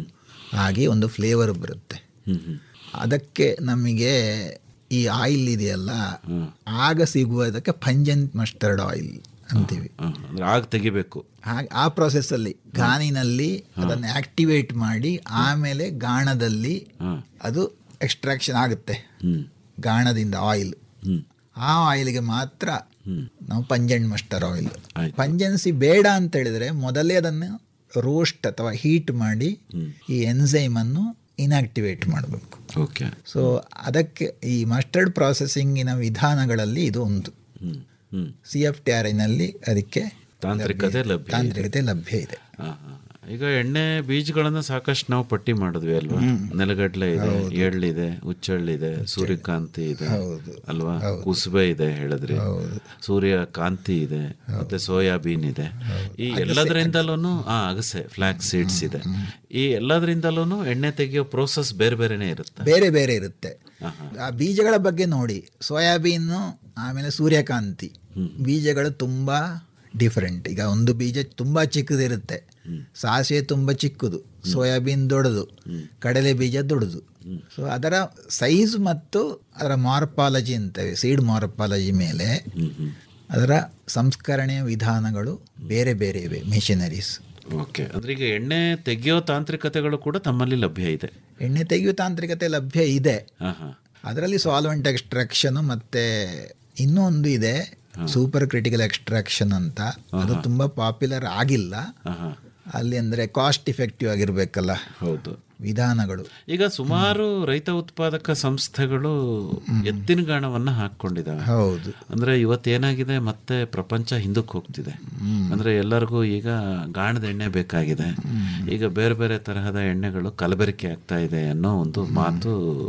ಆಗಿ ಒಂದು ಫ್ಲೇವರ್ ಬರುತ್ತೆ ಅದಕ್ಕೆ ನಮಗೆ ಈ ಆಯಿಲ್ ಇದೆಯಲ್ಲ ಆಗ ಸಿಗುವುದಕ್ಕೆ ಪಂಜೆಂಟ್ ಮಸ್ಟರ್ಡ್ ಆಯಿಲ್ ಅಂತೀವಿ ಅಂದ್ರೆ ಆಗ ತೆಗಿಬೇಕು ಹಾಗೆ ಆ ಪ್ರೊಸೆಸ್ಸಲ್ಲಿ ಗಾನಿನಲ್ಲಿ ಅದನ್ನು ಆಕ್ಟಿವೇಟ್ ಮಾಡಿ ಆಮೇಲೆ ಗಾಣದಲ್ಲಿ ಅದು ಎಕ್ಸ್ಟ್ರಾಕ್ಷನ್ ಆಗುತ್ತೆ ಗಾಣದಿಂದ ಆಯಿಲ್ ಆ ಆಯಿಲ್ಗೆ ಮಾತ್ರ ನಾವು ಪಂಜೆಂಟ್ ಮಸ್ಟರ್ ಆಯಿಲ್ ಪಂಜೆನ್ಸಿ ಬೇಡ ಅಂತ ಹೇಳಿದ್ರೆ ಮೊದಲೇ ಅದನ್ನು ರೋಸ್ಟ್ ಅಥವಾ ಹೀಟ್ ಮಾಡಿ ಈ ಎನ್ಸೈಮನ್ನು ಇನ್ಆಕ್ಟಿವೇಟ್ ಮಾಡಬೇಕು ಓಕೆ ಸೊ ಅದಕ್ಕೆ ಈ ಮಸ್ಟರ್ಡ್ ಪ್ರಾಸೆಸಿಂಗಿನ ವಿಧಾನಗಳಲ್ಲಿ ಇದು ಒಂದು ಸಿ ಎಫ್ ಟಿ ಆರ್ ಐನಲ್ಲಿ ಅದಕ್ಕೆ ತಾಂತ್ರಿಕತೆ ಲಭ್ಯ ಇದೆ. ತಾಂತ್ರಿಕತೆ ಲಭ್ಯ ಇದೆ ಆ, ಆ. ಈಗ ಎಣ್ಣೆ ಬೀಜಗಳನ್ನ ಸಾಕಷ್ಟು ನಾವು ಪಟ್ಟಿ ಮಾಡಿದ್ವಿ ಅಲ್ವಾ ನೆಲಗಡ್ಲೆ ಇದೆ ಎಳ್ಳಿದೆ ಹುಚ್ಚಳ್ಳಿದೆ ಸೂರ್ಯಕಾಂತಿ ಇದೆ ಅಲ್ವಾ ಕುಸುಬೆ ಇದೆ ಹೇಳಿದ್ರಿ ಸೂರ್ಯಕಾಂತಿ ಇದೆ ಮತ್ತೆ ಸೋಯಾಬೀನ್ ಇದೆ ಈ ಎಲ್ಲದರಿಂದಲೂ ಆ ಅಗಸೆ ಫ್ಲಾಕ್ ಸೀಡ್ಸ್ ಇದೆ ಈ ಎಲ್ಲದರಿಂದಲೂ ಎಣ್ಣೆ ತೆಗೆಯೋ ಪ್ರೋಸೆಸ್ ಬೇರೆ ಬೇರೆನೇ ಇರುತ್ತೆ ಬೇರೆ ಬೇರೆ ಇರುತ್ತೆ ಆ ಬೀಜಗಳ ಬಗ್ಗೆ ನೋಡಿ ಸೋಯಾಬೀನು ಆಮೇಲೆ ಸೂರ್ಯಕಾಂತಿ ಬೀಜಗಳು ತುಂಬ ಡಿಫರೆಂಟ್ ಈಗ ಒಂದು ಬೀಜ ತುಂಬ ಚಿಕ್ಕದಿರುತ್ತೆ ಸಾಸಿವೆ ತುಂಬ ಚಿಕ್ಕದು ಸೋಯಾಬೀನ್ ದೊಡ್ಡದು ಕಡಲೆ ಬೀಜ ದೊಡ್ಡದು ಸೊ ಅದರ ಸೈಜ್ ಮತ್ತು ಅದರ ಮಾರ್ಪಾಲಜಿ ಅಂತೇವೆ ಸೀಡ್ ಮಾರ್ಪಾಲಜಿ ಮೇಲೆ ಅದರ ಸಂಸ್ಕರಣೆಯ ವಿಧಾನಗಳು ಬೇರೆ ಬೇರೆ ಇವೆ ಮಿಷನರೀಸ್ ಓಕೆ ಅಂದ್ರೆ ಈಗ ಎಣ್ಣೆ ತೆಗೆಯೋ ತಾಂತ್ರಿಕತೆಗಳು ಕೂಡ ತಮ್ಮಲ್ಲಿ ಲಭ್ಯ ಇದೆ ಎಣ್ಣೆ ತೆಗೆಯುವ ತಾಂತ್ರಿಕತೆ ಲಭ್ಯ ಇದೆ ಹಾ ಹಾ ಅದರಲ್ಲಿ ಸಾಲ್ವೆಂಟ್ ಎಕ್ಸ್ಟ್ರಾಕ್ಷನ್ ಮತ್ತೆ ಇನ್ನೂ ಒಂದು ಇದೆ ಸೂಪರ್ ಕ್ರಿಟಿಕಲ್ ಎಕ್ಸ್ಟ್ರಾಕ್ಷನ್ ಅಂತ ಅದು ತುಂಬಾ ಪಾಪ್ಯುಲರ್ ಆಗಿಲ್ಲ ಅಲ್ಲಿ ಅಂದ್ರೆ ಕಾಸ್ಟ್ ಇಫೆಕ್ಟಿವ್ ಆಗಿರ್ಬೇಕಲ್ಲ ಹೌದು ವಿಧಾನಗಳು ಈಗ ಸುಮಾರು ರೈತ ಉತ್ಪಾದಕ ಸಂಸ್ಥೆಗಳು ಎತ್ತಿನ ಗಾಣವನ್ನ ಹಾಕೊಂಡಿದ್ದಾವೆ ಹೌದು ಅಂದ್ರೆ ಇವತ್ತೇನಾಗಿದೆ ಮತ್ತೆ ಪ್ರಪಂಚ ಹಿಂದಕ್ಕೆ ಹೋಗ್ತಿದೆ ಅಂದ್ರೆ ಎಲ್ಲರಿಗೂ ಈಗ ಗಾಣದ ಎಣ್ಣೆ ಬೇಕಾಗಿದೆ ಈಗ ಬೇರೆ ಬೇರೆ ತರಹದ ಎಣ್ಣೆಗಳು ಕಲಬೆರಕೆ ಆಗ್ತಾ ಇದೆ ಅನ್ನೋ ಒಂದು ಮಾತು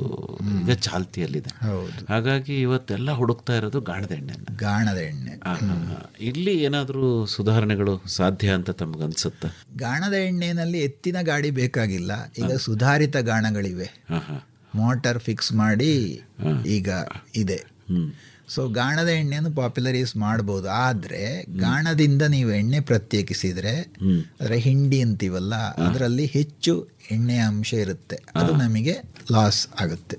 ಈಗ ಚಾಲ್ತಿಯಲ್ಲಿದೆ ಹೌದು ಹಾಗಾಗಿ ಇವತ್ತೆಲ್ಲ ಹುಡುಕ್ತಾ ಇರೋದು ಗಾಣದ ಎಣ್ಣೆ ಗಾಣದ ಎಣ್ಣೆ ಇಲ್ಲಿ ಏನಾದರೂ ಸುಧಾರಣೆಗಳು ಸಾಧ್ಯ ಅಂತ ತಮಗನ್ಸುತ್ತಾ ಗಾಣದ ಎಣ್ಣೆನಲ್ಲಿ ಎತ್ತಿನ ಗಾಡಿ ಬೇಕಾಗಿಲ್ಲ ಈಗ ಸುಧಾರಿತ ಗಾಣಗಳಿವೆ ಮೋಟಾರ್ ಫಿಕ್ಸ್ ಮಾಡಿ ಈಗ ಇದೆ ಸೊ ಗಾಣದ ಎಣ್ಣೆಯನ್ನು ಪಾಪ್ಯುಲರೈಸ್ ಮಾಡ್ಬೋದು ಆದರೆ ಗಾಣದಿಂದ ನೀವು ಎಣ್ಣೆ ಪ್ರತ್ಯೇಕಿಸಿದರೆ ಅದರ ಹಿಂಡಿ ಅಂತೀವಲ್ಲ ಅದರಲ್ಲಿ ಹೆಚ್ಚು ಎಣ್ಣೆಯ ಅಂಶ ಇರುತ್ತೆ ಅದು ನಮಗೆ ಲಾಸ್ ಆಗುತ್ತೆ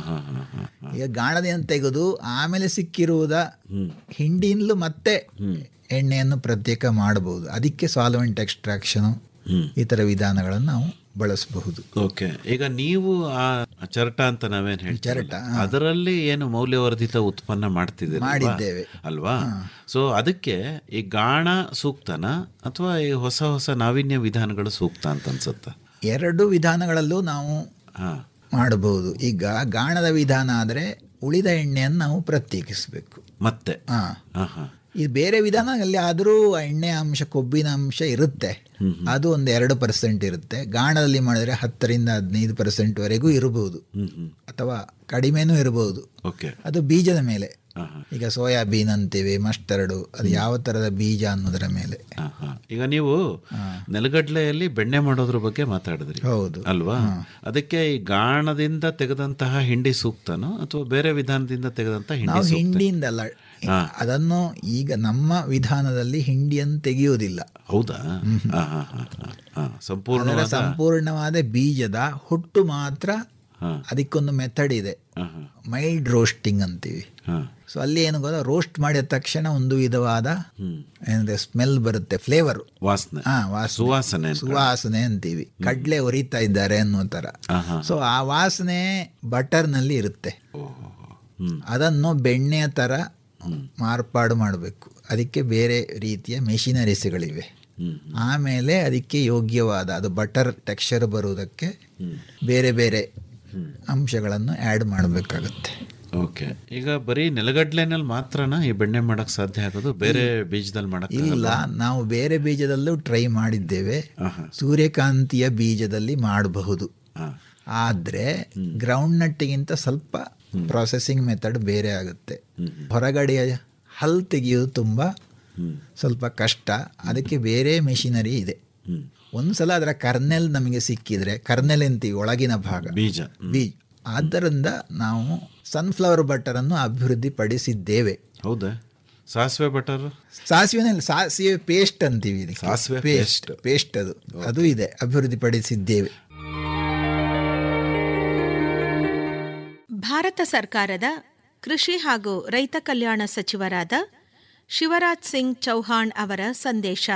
ಈಗ ಗಾಣದಿಂದ ತೆಗೆದು ಆಮೇಲೆ ಸಿಕ್ಕಿರುವುದ ಹಿಂಡಿಯಿಂದಲೂ ಮತ್ತೆ ಎಣ್ಣೆಯನ್ನು ಪ್ರತ್ಯೇಕ ಮಾಡಬಹುದು ಅದಕ್ಕೆ ಸಾಲ್ವೆಂಟ್ ಎಕ್ಸ್ಟ್ರಾಕ್ಷನು ಈ ಥರ ವಿಧಾನಗಳನ್ನು ನಾವು ಬಳಸಬಹುದು ಓಕೆ ಈಗ ನೀವು ಆ ಚರಟ ಅಂತ ನಾವೇನ್ ಹೇಳ್ತೀವಿ ಅದರಲ್ಲಿ ಏನು ಮೌಲ್ಯವರ್ಧಿತ ಉತ್ಪನ್ನ ಮಾಡ್ತಿದ್ದೀರಿ ಮಾಡಿದ್ದೇವೆ. ಅಲ್ವಾ ಸೊ ಅದಕ್ಕೆ ಈ ಗಾಣ ಸೂಕ್ತನ ಅಥವಾ ಈ ಹೊಸ ಹೊಸ ನಾವೀನ್ಯ ವಿಧಾನಗಳು ಸೂಕ್ತ ಅಂತ ಅನ್ಸುತ್ತ ಎರಡು ವಿಧಾನಗಳಲ್ಲೂ ನಾವು ಮಾಡಬಹುದು ಈಗ ಗಾಣದ ವಿಧಾನ ಆದರೆ ಉಳಿದ ಎಣ್ಣೆಯನ್ನು ನಾವು ಪ್ರತ್ಯೇಕಿಸಬೇಕು ಮತ್ತೆ ಹಾಂ ಹಾ ಹಾ ಈ ಬೇರೆ ವಿಧಾನದಲ್ಲಿ ಆದರೂ ಎಣ್ಣೆ ಅಂಶ ಕೊಬ್ಬಿನ ಅಂಶ ಇರುತ್ತೆ ಅದು ಒಂದು ಎರಡು ಪರ್ಸೆಂಟ್ ಇರುತ್ತೆ ಗಾಣದಲ್ಲಿ ಮಾಡಿದ್ರೆ ಹತ್ತರಿಂದ ಹದಿನೈದು ಪರ್ಸೆಂಟ್ವರೆಗೂ ಇರಬಹುದು ಅಥವಾ ಕಡಿಮೆನೂ ಇರಬಹುದು ಓಕೆ ಅದು ಬೀಜದ ಮೇಲೆ ಈಗ ಸೋಯಾಬೀನ್ ಅಂತೀವಿ ಮಸ್ಟರ್ಡು ಅದು ಯಾವ ಥರದ ಬೀಜ ಅನ್ನೋದರ ಮೇಲೆ ಈಗ ನೀವು ನೆಲಗಡ್ಲೆಯಲ್ಲಿ ಬೆಣ್ಣೆ ಮಾಡೋದ್ರ ಬಗ್ಗೆ ಮಾತಾಡಿದ್ರಿ ಹೌದು. ಅಲ್ವಾ ಅದಕ್ಕೆ ಈ ಗಾಣದಿಂದ ತೆಗೆದಂತಹ ಹಿಂಡಿ ಸೂಕ್ತನೋ ಅಥವಾ ಬೇರೆ ವಿಧಾನದಿಂದ ತೆಗೆದಂತಹ ಹಿಂಡಿ ನಾವು ಸೂಕ್ತ ಹಿಂಡಿಯಿಂದಲ್ಲ ಅದನ್ನು ಈಗ ನಮ್ಮ ವಿಧಾನದಲ್ಲಿ ಹಿಂಡಿಯನ್ನು ತೆಗೆಯುವುದಿಲ್ಲ ಹೌದಾ ಹಾ, ಹಾ, ಹಾ, ಹಾ, ಹಾ. ಅದರ ಸಂಪೂರ್ಣವಾದ ಸಂಪೂರ್ಣವಾದ ಬೀಜದ ಹೊಟ್ಟು ಮಾತ್ರ ಅದಕ್ಕೊಂದು ಮೆಥಡ್ ಇದೆ ಮೈಲ್ಡ್ ರೋಸ್ಟಿಂಗ್ ಅಂತೀವಿ ಸೊ ಅಲ್ಲಿ ಏನು ಗೊತ್ತಾ ರೋಸ್ಟ್ ಮಾಡಿದ ತಕ್ಷಣ ಒಂದು ವಿಧವಾದ ಏನಂದ್ರೆ ಸ್ಮೆಲ್ ಬರುತ್ತೆ ಫ್ಲೇವರ್ ವಾಸನೆ ಹಾ ವಾಸನೆ ಸುವಾಸನೆ ಅಂತ. ಸುವಾಸನೆ ಅಂತೀವಿ ಕಡ್ಲೆ ಉರಿತಾ ಇದ್ದಾರೆ ಅನ್ನೋ ತರ ಸೊ ಆ ವಾಸನೆ ಬಟರ್ನಲ್ಲಿ ಇರುತ್ತೆ ಅದನ್ನು ಬೆಣ್ಣೆಯ ತರ ಮಾರ್ಪಾಡು ಮಾಡಬೇಕು ಅದಕ್ಕೆ ಬೇರೆ ರೀತಿಯ ಮೆಷಿನರೀಸ್ಗಳಿವೆ ಆಮೇಲೆ ಅದಕ್ಕೆ ಯೋಗ್ಯವಾದ ಅದು ಬಟರ್ ಟೆಕ್ಸ್ಚರ್ ಬರುವುದಕ್ಕೆ ಬೇರೆ ಬೇರೆ ಅಂಶಗಳನ್ನು ಆ್ಯಡ್ ಮಾಡಬೇಕಾಗುತ್ತೆ ಓಕೆ ಈಗ ಬರೀ ನೆಲಗಡ್ಲೆನಲ್ಲಿ ಮಾತ್ರನಾ ಈ ಬೆಣ್ಣೆ ಮಾಡಕ್ ಸಾಧ್ಯ ಆಗೋದು ಬೇರೆ ಬೀಜದಲ್ಲಿ ಮಾಡಕ್ ಇಲ್ಲ ನಾವು ಬೇರೆ ಬೀಜದಲ್ಲೂ ಟ್ರೈ ಮಾಡಿದ್ದೇವೆ ಸೂರ್ಯಕಾಂತಿಯ ಬೀಜದಲ್ಲಿ ಮಾಡಬಹುದು ಆದರೆ ಗ್ರೌಂಡ್ ನಟ್ಟಿಗಿಂತ ಸ್ವಲ್ಪ ಪ್ರೊಸೆಸಿಂಗ್ ಮೆಥಡ್ ಬೇರೆ ಆಗುತ್ತೆ ಹೊರಗಡೆಯ ಹಲ್ ತೆಗೆಯೋದು ತುಂಬ ಸ್ವಲ್ಪ ಕಷ್ಟ ಅದಕ್ಕೆ ಬೇರೆ ಮೆಷಿನರಿ ಇದೆ ಒಂದ್ಸಲ ಅದರ ಕರ್ನೆಲ್ ನಮಗೆ ಸಿಕ್ಕಿದ್ರೆ ಕರ್ನೆಲ್ ಅಂತೀವಿ ಒಳಗಿನ ಭಾಗ ಬೀಜ ಬೀಜ ಆದ್ದರಿಂದ ನಾವು ಸನ್ಫ್ಲವರ್ ಬಟರನ್ನು ಅಭಿವೃದ್ಧಿಪಡಿಸಿದ್ದೇವೆ ಹೌದಾ ಸಾಸಿವೆ ಬಟರ್ ಸಾಸಿವೆನಲ್ಲಿ ಸಾಸಿವೆ ಪೇಸ್ಟ್ ಅಂತೀವಿ ಇದಕ್ಕೆ. ಸಾಸಿವೆ ಪೇಸ್ಟ್ ಪೇಸ್ಟ್ ಅದು ಅದು ಇದೆ ಅಭಿವೃದ್ಧಿಪಡಿಸಿದ್ದೇವೆ ಭಾರತ ಸರ್ಕಾರದ ಕೃಷಿ ಹಾಗೂ ರೈತ ಕಲ್ಯಾಣ ಸಚಿವರಾದ ಶಿವರಾಜ್ ಸಿಂಗ್ ಚೌಹಾಣ್ ಅವರ ಸಂದೇಶ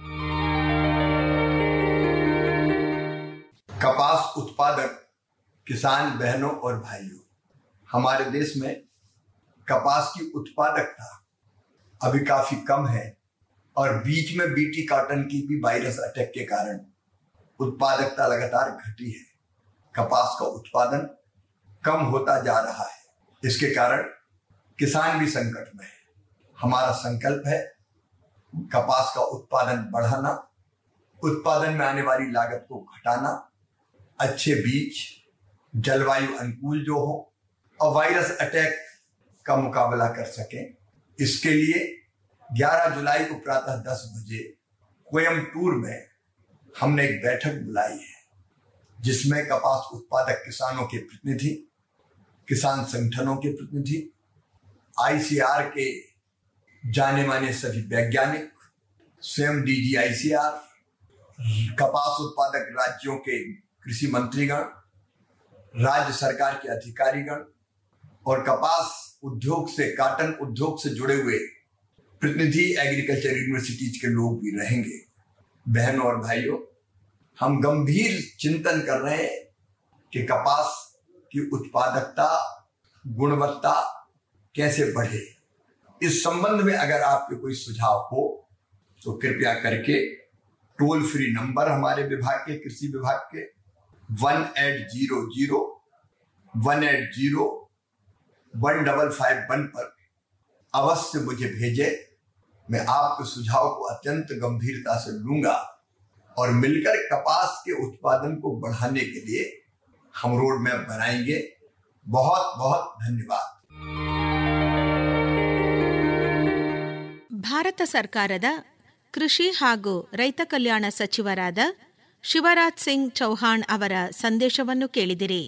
कपास उत्पादक किसान बहनों और भाइयों हमारे देश में कपास की उत्पादकता अभी काफी कम है और बीच में बीटी कॉटन की भी वायरस अटैक के कारण उत्पादकता लगातार घटी है कपास का उत्पादन कम होता जा रहा है इसके कारण किसान भी संकट में है हमारा संकल्प है कपास का उत्पादन बढ़ाना उत्पादन में आने वाली लागत को घटाना अच्छे बीज जलवायु अनुकूल जो हो और वायरस अटैक का मुकाबला कर सकें इसके लिए 11 जुलाई को प्रातः 10 बजे कोयमटूर में हमने एक बैठक बुलाई है जिसमें कपास उत्पादक किसानों के प्रतिनिधि किसान संगठनों के प्रतिनिधि आईसीआर के जाने माने सभी वैज्ञानिक स्वयं डीजी आईसीआर कपास उत्पादक राज्यों के कृषि मंत्रीगण राज्य सरकार के अधिकारीगण और कपास उद्योग से काटन उद्योग से जुड़े हुए प्रतिनिधि एग्रीकल्चर यूनिवर्सिटीज के लोग भी रहेंगे बहनों और भाइयों हम गंभीर चिंतन कर रहे हैं कि कपास की उत्पादकता गुणवत्ता कैसे बढ़े इस संबंध में अगर आपके कोई सुझाव हो तो कृपया करके टोल फ्री नंबर हमारे विभाग के कृषि विभाग के one eight zero zero one eight zero one double five one पर अवश्य मुझे भेजे मैं आपके सुझाव को अत्यंत गंभीरता से लूंगा और मिलकर कपास के उत्पादन को बढ़ाने के लिए हम रोड मैप बनाएंगे बहुत बहुत धन्यवाद ಭಾರತ ಸರ್ಕಾರದ ಕೃಷಿ ಹಾಗೂ ರೈತ ಕಲ್ಯಾಣ ಸಚಿವರಾದ ಶಿವರಾಜ್ ಸಿಂಗ್ ಚೌಹಾಣ್ ಅವರ ಸಂದೇಶವನ್ನು ಕೇಳಿದಿರಿ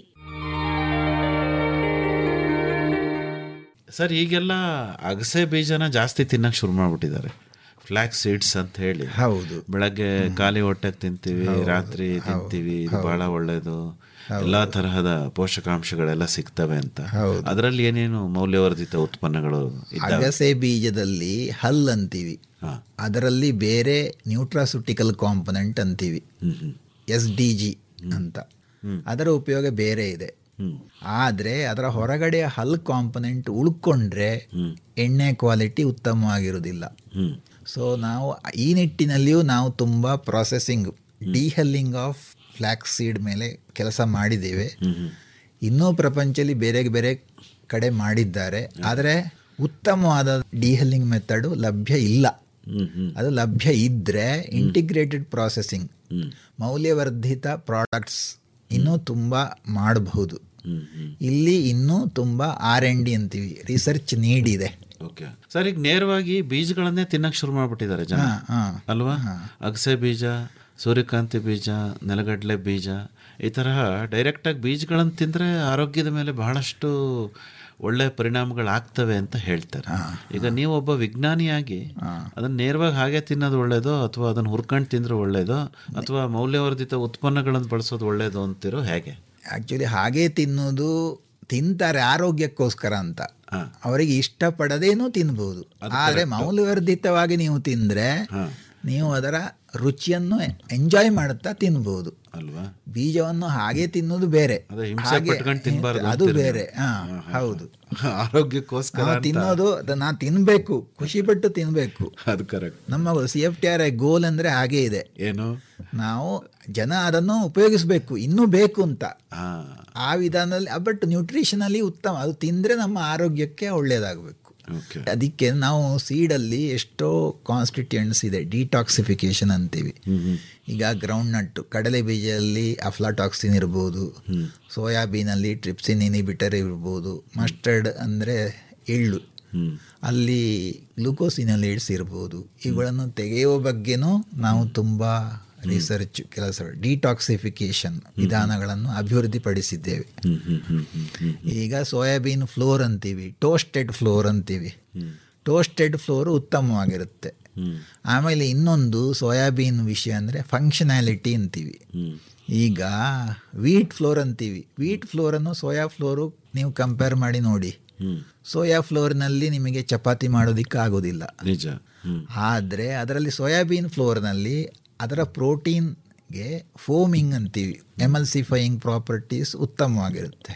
ಸರ್ ಈಗೆಲ್ಲ ಅಗಸೆ ಬೀಜನ ಜಾಸ್ತಿ ತಿನ್ನಕ್ ಶುರು ಮಾಡ್ಬಿಟ್ಟಿದ್ದಾರೆ ಫ್ಲಾಕ್ ಸೀಡ್ಸ್ ಅಂತ ಹೇಳಿ ಹೌದು ಬೆಳಗ್ಗೆ ಖಾಲಿ ಹೊಟ್ಟೆಗೆ ತಿಂತೀವಿ ರಾತ್ರಿ ತಿಂತೀವಿ ಇದು ಬಹಳ ಒಳ್ಳೇದು ಎಲ್ಲಾ ತರಹದ ಪೋಷಕಾಂಶಗಳೆಲ್ಲ ಸಿಗ್ತವೆ ಅಂತ ಅದರಲ್ಲಿ ಏನೇನು ಮೌಲ್ಯವರ್ಧಿತ ಉತ್ಪನ್ನಗಳು ಇದ್ದಾವೆ ಅಗಸೆ ಬೀಜದಲ್ಲಿ ಹಲ್ ಅಂತೀವಿ ಅದರಲ್ಲಿ ಬೇರೆ ನ್ಯೂಟ್ರಾಸುಟಿಕಲ್ ಕಾಂಪೊನೆಂಟ್ ಅಂತೀವಿ ಎಸ್ ಡಿ ಜಿ ಅಂತ ಅದರ ಉಪಯೋಗ ಬೇರೆ ಇದೆ ಆದರೆ ಅದರ ಹೊರಗಡೆ ಹಲ್ ಕಾಂಪೊನೆಂಟ್ ಉಳ್ಕೊಂಡ್ರೆ ಎಣ್ಣೆ ಕ್ವಾಲಿಟಿ ಉತ್ತಮವಾಗಿರುವುದಿಲ್ಲ ಸೊ ನಾವು ಈ ನಿಟ್ಟಿನಲ್ಲಿಯೂ ನಾವು ತುಂಬ processing dehulling of flax seed ಮೇಲೆ ಕೆಲಸ ಮಾಡಿದ್ದೇವೆ ಇನ್ನೂ ಪ್ರಪಂಚದಲ್ಲಿ ಬೇರೆ ಬೇರೆ ಕಡೆ ಮಾಡಿದ್ದಾರೆ ಆದರೆ ಉತ್ತಮವಾದ ಡಿಹಲ್ಲಿಂಗ್ ಮೆಥಡು ಲಭ್ಯ ಇಲ್ಲ ಅದು ಲಭ್ಯ ಇದ್ದರೆ ಇಂಟಿಗ್ರೇಟೆಡ್ ಪ್ರಾಸೆಸಿಂಗ್ ಮೌಲ್ಯವರ್ಧಿತ ಪ್ರಾಡಕ್ಟ್ಸ್ ಇನ್ನೂ ತುಂಬ ಮಾಡಬಹುದು ಇಲ್ಲಿ ಇನ್ನೂ ತುಂಬ ಆರ್ ಎನ್ ಡಿ ಅಂತೀವಿ ರಿಸರ್ಚ್ ನೀಡ್ ಇದೆ ಓಕೆ ಸರ್ ಈಗ ನೇರವಾಗಿ ಬೀಜಗಳನ್ನೇ ತಿನ್ನಕ್ಕೆ ಶುರು ಮಾಡ್ಬಿಟ್ಟಿದ್ದಾರೆ ಜನ ಹಾ, ಹಾ. ಅಲ್ವಾ ಅಗಸೆ ಬೀಜ ಸೂರ್ಯಕಾಂತಿ ಬೀಜ ನೆಲಗಡಲೆ ಬೀಜ ಈ ತರಹ ಡೈರೆಕ್ಟಾಗಿ ಬೀಜಗಳನ್ನು ತಿಂದರೆ ಆರೋಗ್ಯದ ಮೇಲೆ ಬಹಳಷ್ಟು ಒಳ್ಳೆ ಪರಿಣಾಮಗಳಾಗ್ತವೆ ಅಂತ ಹೇಳ್ತಾರೆ ಈಗ ನೀವು ಒಬ್ಬ ವಿಜ್ಞಾನಿಯಾಗಿ ಅದನ್ನ ನೇರವಾಗಿ ಹಾಗೆ ತಿನ್ನೋದು ಒಳ್ಳೇದೋ ಅಥವಾ ಅದನ್ನು ಹುರ್ಕೊಂಡು ತಿಂದ್ರೆ ಒಳ್ಳೇದೋ ಅಥವಾ ಮೌಲ್ಯವರ್ಧಿತ ಉತ್ಪನ್ನಗಳನ್ನು ಬಳಸೋದು ಒಳ್ಳೇದು ಅಂತಿರೋ ಹೇಗೆ ಆ್ಯಕ್ಚುಲಿ ಹಾಗೆ ತಿನ್ನೋದು ತಿಂತಾರೆ ಆರೋಗ್ಯಕ್ಕೋಸ್ಕರ ಅಂತ ಅವರಿಗೆ ಇಷ್ಟಪಡದೇನೂ ತಿನ್ಬೋದು ಆದರೆ ಮೌಲ್ಯವರ್ಧಿತವಾಗಿ ನೀವು ತಿಂದರೆ ನೀವು ಅದರ ರುಚಿಯನ್ನು ಎಂಜಾಯ್ ಮಾಡುತ್ತಾ ತಿನ್ಬೋದು ಅಲ್ವಾ ಬೀಜವನ್ನು ಹಾಗೆ ತಿನ್ನೋದು ಬೇರೆ ಅದೇ ಹಿಂಸೆ ಹಾಗೆ- ಪಟ್ಕೊಂಡು ತಿನ್ಬಾರ್ದು ಅದು ಅಂತೀರಿ ಬೇರೆ ನೀವು. ಹಾ ಹೌದು ಆರೋಗ್ಯಕ್ಕೋಸ್ಕರ ನಾವು ಅಂತ. ತಿನ್ನೋದು ಅದನ್ನ ತಿನ್ಬೇಕು ಖುಷಿ ಪಟ್ಟು ತಿನ್ಬೇಕು ಅದು ಕರೆಕ್ಟ್ ನಮ್ಮ C F T R I goal ಅಂದ್ರೆ ಹಾಗೆ ಇದೆ ಏನು ನಾವು ಜನ ಅದನ್ನು ಉಪಯೋಗಿಸಬೇಕು ಇನ್ನೂ ಬೇಕು ಅಂತ ಹಾ ಆ ವಿಧಾನದಲ್ಲಿ ಬಟ್ ನ್ಯೂಟ್ರಿಷನಲ್ಲಿ ಉತ್ತಮ ಅದು ತಿಂದರೆ ನಮ್ಮ ಆರೋಗ್ಯಕ್ಕೆ ಒಳ್ಳೆಯದಾಗಬೇಕು ಓಕೆ ಅದಕ್ಕೆ ನಾವು ಸೀಡಲ್ಲಿ ಎಷ್ಟೋ ಕಾನ್ಸ್ಟಿಟ್ಯೂಯೆಂಟ್ಸ್ ಇದೆ ಡಿಟಾಕ್ಸಿಫಿಕೇಶನ್ ಅಂತೀವಿ ಈಗ ಗ್ರೌಂಡ್ ನಟ್ಟು ಕಡಲೆ ಬೀಜದಲ್ಲಿ ಅಫ್ಲಾಟಾಕ್ಸಿನ್ ಇರ್ಬೋದು ಸೋಯಾಬೀನಲ್ಲಿ ಟ್ರಿಪ್ಸಿನ್ ಇನಿಬಿಟರ್ ಇರ್ಬೋದು ಮಸ್ಟರ್ಡ್ ಅಂದರೆ ಎಳ್ಳು ಅಲ್ಲಿ ಗ್ಲೂಕೋಸಿನಲಿಡ್ಸ್ ಇರ್ಬೋದು ಇವುಗಳನ್ನು ತೆಗೆಯುವ ಬಗ್ಗೆನೂ ನಾವು ತುಂಬ ರಿಸರ್ಚ್ ಕೆಲಸ ಡಿಟಾಕ್ಸಿಫಿಕೇಶನ್ ವಿಧಾನಗಳನ್ನು ಅಭಿವೃದ್ಧಿಪಡಿಸಿದ್ದೇವೆ ಈಗ ಸೋಯಾಬೀನ್ ಫ್ಲೋರ್ ಅಂತೀವಿ ಟೋಸ್ಟೆಡ್ ಫ್ಲೋರ್ ಅಂತೀವಿ ಟೋಸ್ಟೆಡ್ ಫ್ಲೋರ್ ಉತ್ತಮವಾಗಿರುತ್ತೆ ಆಮೇಲೆ ಇನ್ನೊಂದು ಸೋಯಾಬೀನ್ ವಿಷಯ ಅಂದರೆ ಫಂಕ್ಷನಾಲಿಟಿ ಅಂತೀವಿ ಈಗ ವೀಟ್ ಫ್ಲೋರ್ ಅಂತೀವಿ ವೀಟ್ ಫ್ಲೋರನ್ನು ಸೋಯಾ ಫ್ಲೋರು ನೀವು ಕಂಪೇರ್ ಮಾಡಿ ನೋಡಿ ಸೋಯಾ ಫ್ಲೋರ್ನಲ್ಲಿ ನಿಮಗೆ ಚಪಾತಿ ಮಾಡೋದಕ್ಕೆ ಆಗೋದಿಲ್ಲ ನಿಜ ಹ್ಮ್ ಆದರೆ ಅದರಲ್ಲಿ ಸೋಯಾಬೀನ್ ಫ್ಲೋರ್ನಲ್ಲಿ ಅದರ ಪ್ರೋಟೀನ್ಗೆ ಫೋಮಿಂಗ್ ಅಂತೀವಿ ಎಮಲ್ಸಿಫೈಯಿಂಗ್ ಪ್ರಾಪರ್ಟೀಸ್ ಉತ್ತಮವಾಗಿರುತ್ತೆ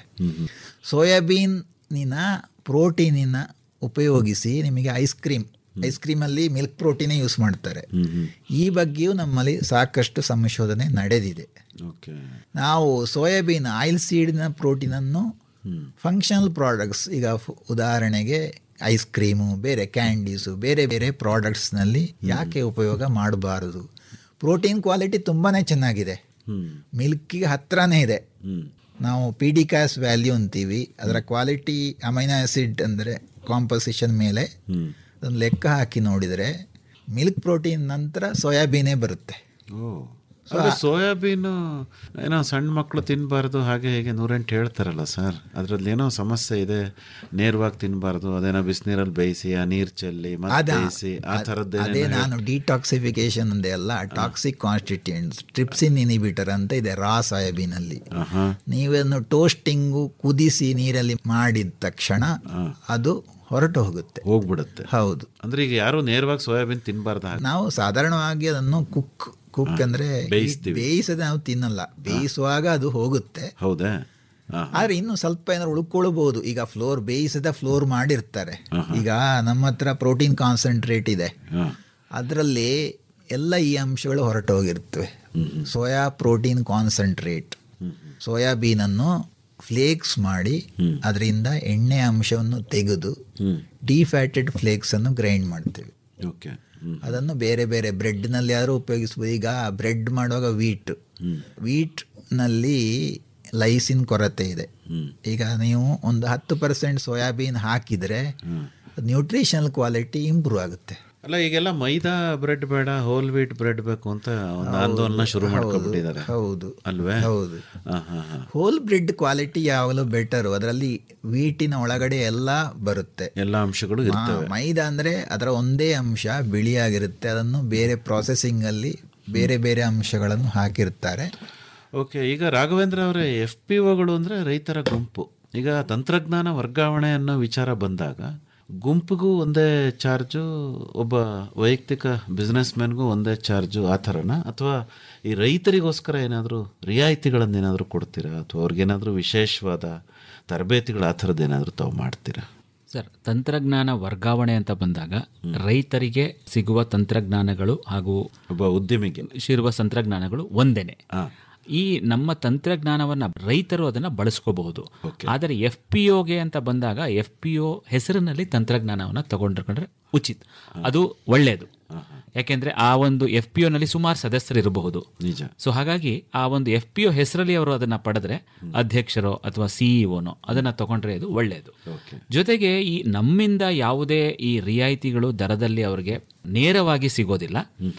ಸೋಯಾಬೀನಿನ ಪ್ರೋಟೀನಿನ ಉಪಯೋಗಿಸಿ ನಿಮಗೆ ಐಸ್ ಕ್ರೀಮ್ ಐಸ್ ಕ್ರೀಮಲ್ಲಿ ಮಿಲ್ಕ್ ಪ್ರೋಟೀನೇ ಯೂಸ್ ಮಾಡ್ತಾರೆ ಈ ಬಗ್ಗೆಯೂ ನಮ್ಮಲ್ಲಿ ಸಾಕಷ್ಟು ಸಂಶೋಧನೆ ನಡೆದಿದೆ ಓಕೆ ನಾವು ಸೋಯಾಬೀನ್ ಆಯಿಲ್ ಸೀಡಿನ ಪ್ರೋಟೀನನ್ನು ಫಂಕ್ಷನಲ್ ಪ್ರಾಡಕ್ಟ್ಸ್ ಈಗ ಫ್- ಉದಾಹರಣೆಗೆ ಐಸ್ ಕ್ರೀಮು ಬೇರೆ ಕ್ಯಾಂಡೀಸು ಬೇರೆ ಬೇರೆ ಪ್ರಾಡಕ್ಟ್ಸ್ನಲ್ಲಿ ಯಾಕೆ ಉಪಯೋಗ ಮಾಡಬಾರದು ಪ್ರೋಟೀನ್ ಕ್ವಾಲಿಟಿ ತುಂಬಾ ಚೆನ್ನಾಗಿದೆ ಮಿಲ್ಕಿಗೆ ಹತ್ರನೇ ಇದೆ ನಾವು ಪಿ ಡಿ ಕ್ಯಾಸ್ ವ್ಯಾಲ್ಯೂ ಅಂತೀವಿ ಅದರ ಕ್ವಾಲಿಟಿ ಅಮೈನೋ ಆ್ಯಸಿಡ್ ಅಂದರೆ ಕಾಂಪೋಸಿಷನ್ ಮೇಲೆ ಅದನ್ನು ಲೆಕ್ಕ ಹಾಕಿ ನೋಡಿದರೆ ಮಿಲ್ಕ್ ಪ್ರೋಟೀನ್ ನಂತರ ಸೋಯಾಬೀನೇ ಬರುತ್ತೆ ಓ ಅದು ಸೋಯಾಬೀನು ಏನೋ ಸಣ್ಣ ಮಕ್ಕಳು ತಿನ್ನಬಾರ್ದು ಹಾಗೆ ಹೀಗೆ ನೂರೆಂಟು ಹೇಳ್ತಾರಲ್ಲ ಸರ್ ಅದರಲ್ಲಿ ಏನೋ ಸಮಸ್ಯೆ ಇದೆ ನೇರವಾಗಿ ತಿನ್ನಬಾರ್ದು ಅದೇನೋ ಬಿಸಿನೀರಲ್ಲಿ ಬೇಯಿಸಿ ಆ ನೀರು ಚೆಲ್ಲಿ ಮತ್ತೆ ಅದ- ಬೇಯಿಸಿ ಆ ಅದ್- ಥರದ್ದು ಅದೇ ನಾನು ಡಿಟಾಕ್ಸಿಫಿಕೇಶನ್ ಅಂದೆ ಅಲ್ಲ ಟಾಕ್ಸಿಕ್ ಕಾನ್ಸ್ಟಿಟ್ಯೂಯೆಂಟ್ಸ್ ಟ್ರಿಪ್ಸಿನ್ ಇನಿಬಿಟರ್ ಅಂತ ಇದೆ ರಾ ಸೋಯಾಬೀನಲ್ಲಿ ನೀವನ್ನು ಟೋಸ್ಟಿಂಗು ಕುದಿಸಿ ನೀರಲ್ಲಿ ಮಾಡಿದ ತಕ್ಷಣ ಅದು ಹೊರಟು ಹೋಗುತ್ತೆ ಹೋಗ್ಬಿಡುತ್ತೆ ಹೌದು ಅಂದ್ರೆ ಈಗ ಯಾರು ನೇರವಾಗಿ ಸೋಯಾಬೀನ್ ತಿನ್ನಬಾರ್ದು ಹಾಗೆ ನಾವು ಸಾಧಾರಣವಾಗಿ ಅದನ್ನು ಕುಕ್ ಕುಕ್ ಅಂದ್ರೆ ಬೇಯಿಸ್ತೀವಿ. ಬೇಯಿಸದೆ ನಾವು ತಿನ್ನಲ್ಲ ಬೇಯಿಸುವಾಗ ಅದು ಹೋಗುತ್ತೆ ಹೌದಾ ಹಾ ಆದ್ರೆ ಇನ್ನು ಸ್ವಲ್ಪ ಏನಾದ್ರು ಉಳ್ಕೊಳ್ಬಹುದು ಈಗ ಫ್ಲೋರ್ ಬೇಯಿಸದ ಫ್ಲೋರ್ ಮಾಡಿರ್ತಾರೆ ಈಗ ನಮ್ಮ ಹತ್ರ ಪ್ರೋಟೀನ್ ಕಾನ್ಸಂಟ್ರೇಟ್ ಇದೆ ಅದರಲ್ಲಿ ಎಲ್ಲ ಈ ಅಂಶಗಳು ಹೊರಟು ಹೋಗಿರ್ತವೆ ಸೋಯಾ ಪ್ರೋಟೀನ್ ಕಾನ್ಸಂಟ್ರೇಟ್ ಸೋಯಾಬೀನನ್ನು ಫ್ಲೇಕ್ಸ್ ಮಾಡಿ ಅದರಿಂದ ಎಣ್ಣೆ ಅಂಶವನ್ನು ತೆಗೆದು ಡಿಫ್ಯಾಟೆಡ್ ಫ್ಲೇಕ್ಸ್ ಅನ್ನು ಗ್ರೈಂಡ್ ಮಾಡ್ತೇವೆ ಓಕೆ ಅದನ್ನು ಬೇರೆ ಬೇರೆ ಬ್ರೆಡ್ನಲ್ಲಿ ಯಾರು ಉಪಯೋಗಿಸ್ಬೋದು ಈಗ ಬ್ರೆಡ್ ಮಾಡುವಾಗ ವೀಟ್ ವೀಟ್ನಲ್ಲಿ ಲೈಸಿನ್ ಕೊರತೆ ಇದೆ ಈಗ ನೀವು ಒಂದು ಹತ್ತು ಪರ್ಸೆಂಟ್ ಸೋಯಾಬೀನ್ ಹಾಕಿದರೆ ನ್ಯೂಟ್ರಿಷನಲ್ ಕ್ವಾಲಿಟಿ ಇಂಪ್ರೂವ್ ಆಗುತ್ತೆ ಅಲ್ಲ ಈಗೆಲ್ಲ ಮೈದಾ ಬ್ರೆಡ್ ಬೇಡ ಹೋಲ್ ವೀಟ್ ಬ್ರೆಡ್ ಬೇಕು ಅಂತ ಒಂದು ಆಂದೋಲನ ಶುರು ಮಾಡ್ಕೊಂಡ್ಬಿಟ್ಟಿದ್ದಾರೆ ಹೌದು ಅಲ್ವೇ ಹೌದು ಹಾ ಹಾ ಹಾ ಹೋಲ್ ಬ್ರೆಡ್ ಕ್ವಾಲಿಟಿ ಯಾವಾಗಲೂ ಬೆಟರು ಅದರಲ್ಲಿ ವೀಟಿನ ಒಳಗಡೆ ಎಲ್ಲ ಬರುತ್ತೆ ಎಲ್ಲ ಅಂಶಗಳು ಇರ್ತವೆ ಮಾ- ಮೈದಾ ಅಂದರೆ ಅದರ ಒಂದೇ ಅಂಶ ಬಿಳಿಯಾಗಿರುತ್ತೆ ಅದನ್ನು ಬೇರೆ ಪ್ರಾಸೆಸಿಂಗ್ ಅಲ್ಲಿ ಬೇರೆ ಬೇರೆ ಅಂಶಗಳನ್ನು ಹಾಕಿರ್ತಾರೆ ಓಕೆ ಈಗ ರಾಘವೇಂದ್ರ ಅವರೇ ಎಫ್ ಪಿ ಒಗಳು ಅಂದರೆ ರೈತರ ಗುಂಪು ಈಗ ತಂತ್ರಜ್ಞಾನ ವರ್ಗಾವಣೆ ಅನ್ನೋ ವಿಚಾರ ಬಂದಾಗ ಗುಂಪಿಗೂ ಒಂದೇ ಚಾರ್ಜು ಒಬ್ಬ ವೈಯಕ್ತಿಕ ಬಿಸ್ನೆಸ್ ಮ್ಯಾನ್ಗೂ ಒಂದೇ ಚಾರ್ಜು ಆ ಥರನಾ ಅಥವಾ ಈ ರೈತರಿಗೋಸ್ಕರ ಏನಾದರೂ ರಿಯಾಯಿತಿಗಳನ್ನೇನಾದರೂ ಕೊಡ್ತೀರಾ ಅಥವಾ ಅವ್ರಿಗೇನಾದರೂ ವಿಶೇಷವಾದ ತರಬೇತಿಗಳು ಆ ಥರದ್ದು ಏನಾದರೂ ತಾವು ಮಾಡ್ತೀರಾ ಸರ್ ತಂತ್ರಜ್ಞಾನ ವರ್ಗಾವಣೆ ಅಂತ ಬಂದಾಗ ರೈತರಿಗೆ ಸಿಗುವ ತಂತ್ರಜ್ಞಾನಗಳು ಹಾಗೂ ಒಬ್ಬ ಉದ್ಯಮಿಗೆ ಇರುವ ತಂತ್ರಜ್ಞಾನಗಳು ಒಂದೇನೆ ಈ ನಮ್ಮ ತಂತ್ರಜ್ಞಾನವನ್ನ ರೈತರು ಅದನ್ನ ಬಳಸ್ಕೋಬಹುದು ಆದರೆ ಎಫ್ ಪಿ ಒಗೆ ಅಂತ ಬಂದಾಗ ಎಫ್ ಪಿ ಒ ಹೆಸರಿನಲ್ಲಿ ತಂತ್ರಜ್ಞಾನವನ್ನ ತಗೊಂಡ್ಕೊಂಡ್ರೆ ಉಚಿತ ಅದು ಒಳ್ಳೆಯದು ಯಾಕೆಂದ್ರೆ ಆ ಒಂದು ಎಫ್ ಪಿ ನಲ್ಲಿ ಸುಮಾರು ಸದಸ್ಯರು ಇರಬಹುದು ನಿಜ ಸೊ ಹಾಗಾಗಿ ಆ ಒಂದು ಎಫ್ ಪಿ ಒ ಹೆಸರಲ್ಲಿ ಅವರು ಅದನ್ನ ಪಡೆದ್ರೆ ಅಧ್ಯಕ್ಷರೋ ಅಥವಾ ಸಿಇಒನೋ ಅದನ್ನ ತಗೊಂಡ್ರೆ ಅದು ಒಳ್ಳೆಯದು ಜೊತೆಗೆ ಈ ನಮ್ಮಿಂದ ಯಾವುದೇ ಈ ರಿಯಾಯಿತಿಗಳು ದರದಲ್ಲಿ ಅವರಿಗೆ ನೇರವಾಗಿ ಸಿಗೋದಿಲ್ಲ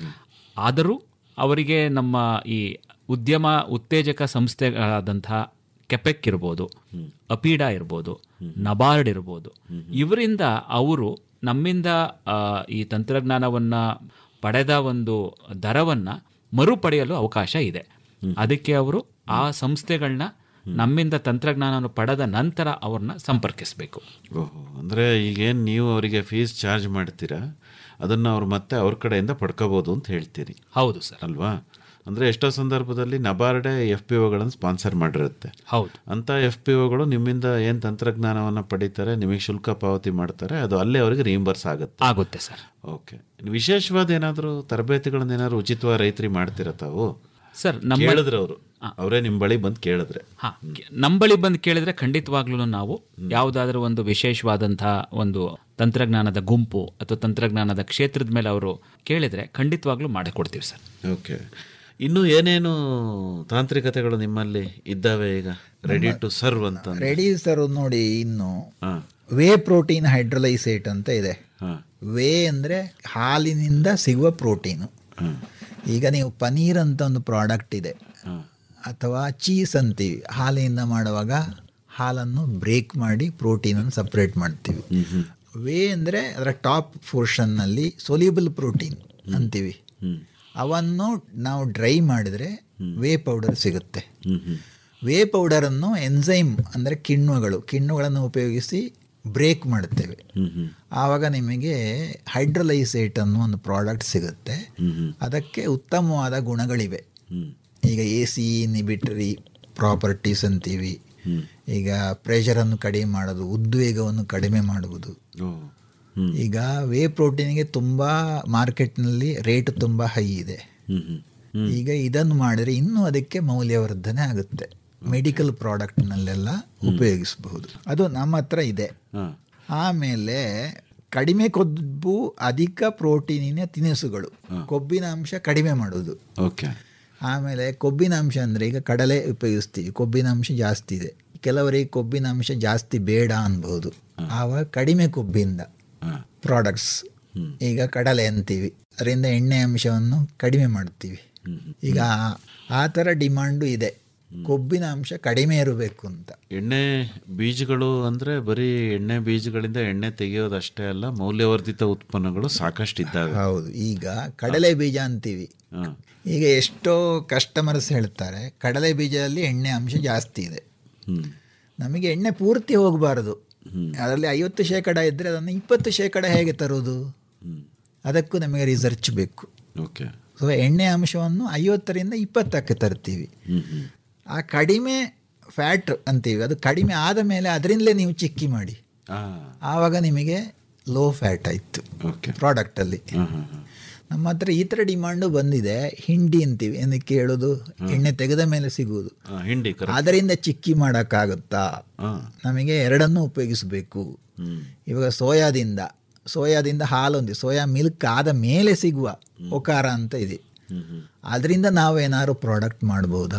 ಆದರೂ ಅವರಿಗೆ ನಮ್ಮ ಈ ಉದ್ಯಮ ಉತ್ತೇಜಕ ಸಂಸ್ಥೆಗಳಾದಂತಹ ಕೆಪೆಕ್ ಇರ್ಬೋದು ಅಪೀಡಾ ಇರ್ಬೋದು ನಬಾರ್ಡ್ ಇರ್ಬೋದು ಇವರಿಂದ ಅವರು ನಮ್ಮಿಂದ ಆ, ಈ ತಂತ್ರಜ್ಞಾನವನ್ನ ಪಡೆದ ಒಂದು ದರವನ್ನ ಮರುಪಡೆಯಲು ಅವಕಾಶ ಇದೆ ಅದಕ್ಕೆ ಅವರು ಆ ಸಂಸ್ಥೆಗಳನ್ನ ನಮ್ಮಿಂದ ತಂತ್ರಜ್ಞಾನವನ್ನು ಪಡೆದ ನಂತರ ಅವ್ರನ್ನ ಸಂಪರ್ಕಿಸಬೇಕು ಓಹೋ ಅಂದರೆ ಈಗೇನು ನೀವು ಅವರಿಗೆ ಫೀಸ್ ಚಾರ್ಜ್ ಮಾಡ್ತೀರಾ ಅದನ್ನು ಅವ್ರು ಮತ್ತೆ ಅವ್ರ ಕಡೆಯಿಂದ ಪಡ್ಕೋಬೋದು ಅಂತ ಹೇಳ್ತೀರಿ ಹೌದು ಸರ್ ಅಲ್ವಾ ಅಂದರೆ ಎಷ್ಟೋ ಸಂದರ್ಭದಲ್ಲಿ ನಬಾರ್ಡೆ ಎಫ್ ಪಿ ಒಗಳನ್ನು ಸ್ಪಾನ್ಸರ್ ಮಾಡಿರುತ್ತೆ ಹೌದು ಅಂಥ ಎಫ್ ಪಿ ಒಗಳು ನಿಮ್ಮಿಂದ ಏನು ತಂತ್ರಜ್ಞಾನವನ್ನು ಪಡೀತಾರೆ ನಿಮಗೆ ಶುಲ್ಕ ಪಾವತಿ ಮಾಡ್ತಾರೆ ಅದು ಅಲ್ಲೇ ಅವರಿಗೆ ರೀಂಬರ್ಸ್ ಆಗುತ್ತೆ ಆಗುತ್ತೆ ಸರ್ ಓಕೆ ವಿಶೇಷವಾದ ಏನಾದರೂ ತರಬೇತಿಗಳನ್ನ ಏನಾದ್ರು ಉಚಿತವಾಗಿ ರೈತರಿಗೆ ಮಾಡ್ತೀರಾ ತಾವು ಸರ್ ನಮ್ಮ ಕೇಳಿದ್ರೆ ಅವರು ಅವರೇ ನಿಮ್ಮ ಬಳಿ ಬಂದು ಕೇಳಿದ್ರೆ ಹಾ ನಮ್ಮ ಬಳಿ ಬಂದು ಕೇಳಿದ್ರೆ ಖಂಡಿತವಾಗ್ಲೂ ನಾವು ಯಾವುದಾದ್ರೂ ಒಂದು ವಿಶೇಷವಾದಂತಹ ಒಂದು ತಂತ್ರಜ್ಞಾನದ ಗುಂಪು ಅಥವಾ ತಂತ್ರಜ್ಞಾನದ ಕ್ಷೇತ್ರದ ಮೇಲೆ ಅವರು ಕೇಳಿದ್ರೆ ಖಂಡಿತವಾಗ್ಲೂ ಮಾಡಿಕೊಡ್ತೀವಿ ಸರ್ ಓಕೆ ಇನ್ನು ಏನೇನು ತಾಂತ್ರಿಕತೆಗಳು ನಿಮ್ಮಲ್ಲಿ ಇದ್ದಾವೆ ಈಗ ರೆಡಿ ಟು ಸರ್ವ್ ಅಂತ ರೆಡಿ ಸರ್ ನೋಡಿ ಇನ್ನು ವೇ ಪ್ರೋಟೀನ್ ಹೈಡ್ರಲೈಸೇಟ್ ಅಂತ ಇದೆ ವೇ ಅಂದರೆ ಹಾಲಿನಿಂದ ಸಿಗುವ ಪ್ರೋಟೀನು ಈಗ ನೀವು ಪನೀರ್ ಅಂತ ಒಂದು ಪ್ರಾಡಕ್ಟ್ ಇದೆ ಅಥವಾ ಚೀಸ್ ಅಂತೀವಿ ಹಾಲಿನಿಂದ ಮಾಡುವಾಗ ಹಾಲನ್ನು ಬ್ರೇಕ್ ಮಾಡಿ ಪ್ರೋಟೀನನ್ನು ಸಪ್ರೇಟ್ ಮಾಡ್ತೀವಿ ವೇ ಅಂದರೆ ಅದರ ಟಾಪ್ ಪೋರ್ಷನ್ನಲ್ಲಿ ಸೊಲ್ಯೂಬಲ್ ಪ್ರೋಟೀನ್ ಅಂತೀವಿ ಅವನ್ನು ನಾವು ಡ್ರೈ ಮಾಡಿದರೆ ವೇ ಪೌಡರ್ ಸಿಗುತ್ತೆ ವೇ ಪೌಡರನ್ನು ಎನ್ಸೈಮ್ ಅಂದರೆ ಕಿಣ್ವಗಳು ಕಿಣ್ವಗಳನ್ನು ಉಪಯೋಗಿಸಿ ಬ್ರೇಕ್ ಮಾಡುತ್ತೇವೆ ಆವಾಗ ನಿಮಗೆ ಹೈಡ್ರಲೈಸೇಟ್ ಅನ್ನೋ ಒಂದು ಪ್ರಾಡಕ್ಟ್ ಸಿಗುತ್ತೆ ಅದಕ್ಕೆ ಉತ್ತಮವಾದ ಗುಣಗಳಿವೆ ಈಗ ಎ ಸಿ ಇನಿಬಿಟರಿ ಪ್ರಾಪರ್ಟೀಸ್ ಅಂತೀವಿ ಈಗ ಪ್ರೆಷರನ್ನು ಕಡಿಮೆ ಮಾಡೋದು ಉದ್ವೇಗವನ್ನು ಕಡಿಮೆ ಮಾಡುವುದು ಈಗ ವೇ ಪ್ರೋಟೀನ್ಗೆ ತುಂಬ ಮಾರ್ಕೆಟ್ನಲ್ಲಿ ರೇಟ್ ತುಂಬ ಹೈ ಇದೆ ಈಗ ಇದನ್ನು ಮಾಡಿದರೆ ಇನ್ನೂ ಅದಕ್ಕೆ ಮೌಲ್ಯವರ್ಧನೆ ಆಗುತ್ತೆ ಮೆಡಿಕಲ್ ಪ್ರಾಡಕ್ಟ್ನಲ್ಲೆಲ್ಲ ಉಪಯೋಗಿಸಬಹುದು ಅದು ನಮ್ಮ ಹತ್ರ ಇದೆ ಆಮೇಲೆ ಕಡಿಮೆ ಕೊಬ್ಬು ಅಧಿಕ ಪ್ರೋಟೀನಿನ ತಿನಿಸುಗಳು ಕೊಬ್ಬಿನ ಅಂಶ ಕಡಿಮೆ ಮಾಡೋದು ಓಕೆ ಆಮೇಲೆ ಕೊಬ್ಬಿನ ಅಂಶ ಅಂದರೆ ಈಗ ಕಡಲೆ ಉಪಯೋಗಿಸ್ತೀವಿ ಕೊಬ್ಬಿನ ಅಂಶ ಜಾಸ್ತಿ ಇದೆ ಕೆಲವರಿಗೆ ಕೊಬ್ಬಿನ ಅಂಶ ಜಾಸ್ತಿ ಬೇಡ ಅನ್ಬಹುದು ಆವಾಗ ಕಡಿಮೆ ಕೊಬ್ಬಿಂದ ಪ್ರಾಡಕ್ಟ್ಸ್ ಈಗ ಕಡಲೆ ಅಂತೀವಿ ಅದರಿಂದ ಎಣ್ಣೆ ಅಂಶವನ್ನು ಕಡಿಮೆ ಮಾಡ್ತೀವಿ ಈಗ ಆ- ಆ ಥರ ಡಿಮಾಂಡು ಇದೆ ಕೊಬ್ಬಿನ ಅಂಶ ಕಡಿಮೆ ಇರಬೇಕು ಅಂತ ಎಣ್ಣೆ ಬೀಜಗಳು ಅಂದರೆ ಬರೀ ಎಣ್ಣೆ ಬೀಜಗಳಿಂದ ಎಣ್ಣೆ ತೆಗೆಯೋದಷ್ಟೇ ಅಲ್ಲ ಮೌಲ್ಯವರ್ಧಿತ ಉತ್ಪನ್ನಗಳು ಸಾಕಷ್ಟು ಇದ್ದಾವೆ ಹೌದು ಈಗ ಕಡಲೆ ಬೀಜ ಅಂತೀವಿ ಈಗ ಎಷ್ಟೋ ಕಸ್ಟಮರ್ಸ್ ಹೇಳ್ತಾರೆ ಕಡಲೆ ಬೀಜದಲ್ಲಿ ಎಣ್ಣೆ ಅಂಶ ಜಾಸ್ತಿ ಇದೆ ನಮಗೆ ಎಣ್ಣೆ ಪೂರ್ತಿ ಹೋಗಬಾರದು ಅದರಲ್ಲಿ ಐವತ್ತು ಶೇಕಡ ಇದ್ದರೆ ಅದನ್ನು ಇಪ್ಪತ್ತು ಶೇಕಡ ಹೇಗೆ ತರೋದು ಅದಕ್ಕೂ ನಮಗೆ ರಿಸರ್ಚ್ ಬೇಕು ಓಕೆ ಸೊ ಎಣ್ಣೆ ಅಂಶವನ್ನು ಐವತ್ತರಿಂದ ಇಪ್ಪತ್ತಕ್ಕೆ ತರ್ತೀವಿ ಆ ಕಡಿಮೆ ಫ್ಯಾಟ್ ಅಂತೀವಿ ಅದು ಕಡಿಮೆ ಆದ ಮೇಲೆ ಅದರಿಂದಲೇ ನೀವು ಚಿಕ್ಕಿ ಮಾಡಿ ಆವಾಗ ನಿಮಗೆ ಲೋ ಫ್ಯಾಟ್ ಆಯಿತು ಪ್ರಾಡಕ್ಟಲ್ಲಿ ನಮ್ಮ ಹತ್ರ ಈ ಥರ ಡಿಮಾಂಡು ಬಂದಿದೆ ಹಿಂಡಿ ಅಂತೀವಿ ಏನಕ್ಕೆ ಹೇಳೋದು ಎಣ್ಣೆ ತೆಗೆದ ಮೇಲೆ ಸಿಗುವುದು ಆ, ಹಿಂಡಿ correct. ಅದರಿಂದ ಚಿಕ್ಕಿ ಮಾಡೋಕ್ಕಾಗುತ್ತಾ ನಮಗೆ ಎರಡನ್ನೂ ಉಪಯೋಗಿಸಬೇಕು ಇವಾಗ ಸೋಯಾದಿಂದ ಸೋಯಾದಿಂದ ಹಾಲೊಂದಿ ಸೋಯಾ ಮಿಲ್ಕ್ ಆದ ಮೇಲೆ ಸಿಗುವ ಒಕಾರ ಅಂತ ಇದೆ ಅದರಿಂದ ನಾವೇನಾದ್ರು ಪ್ರಾಡಕ್ಟ್ ಮಾಡ್ಬೋದಾ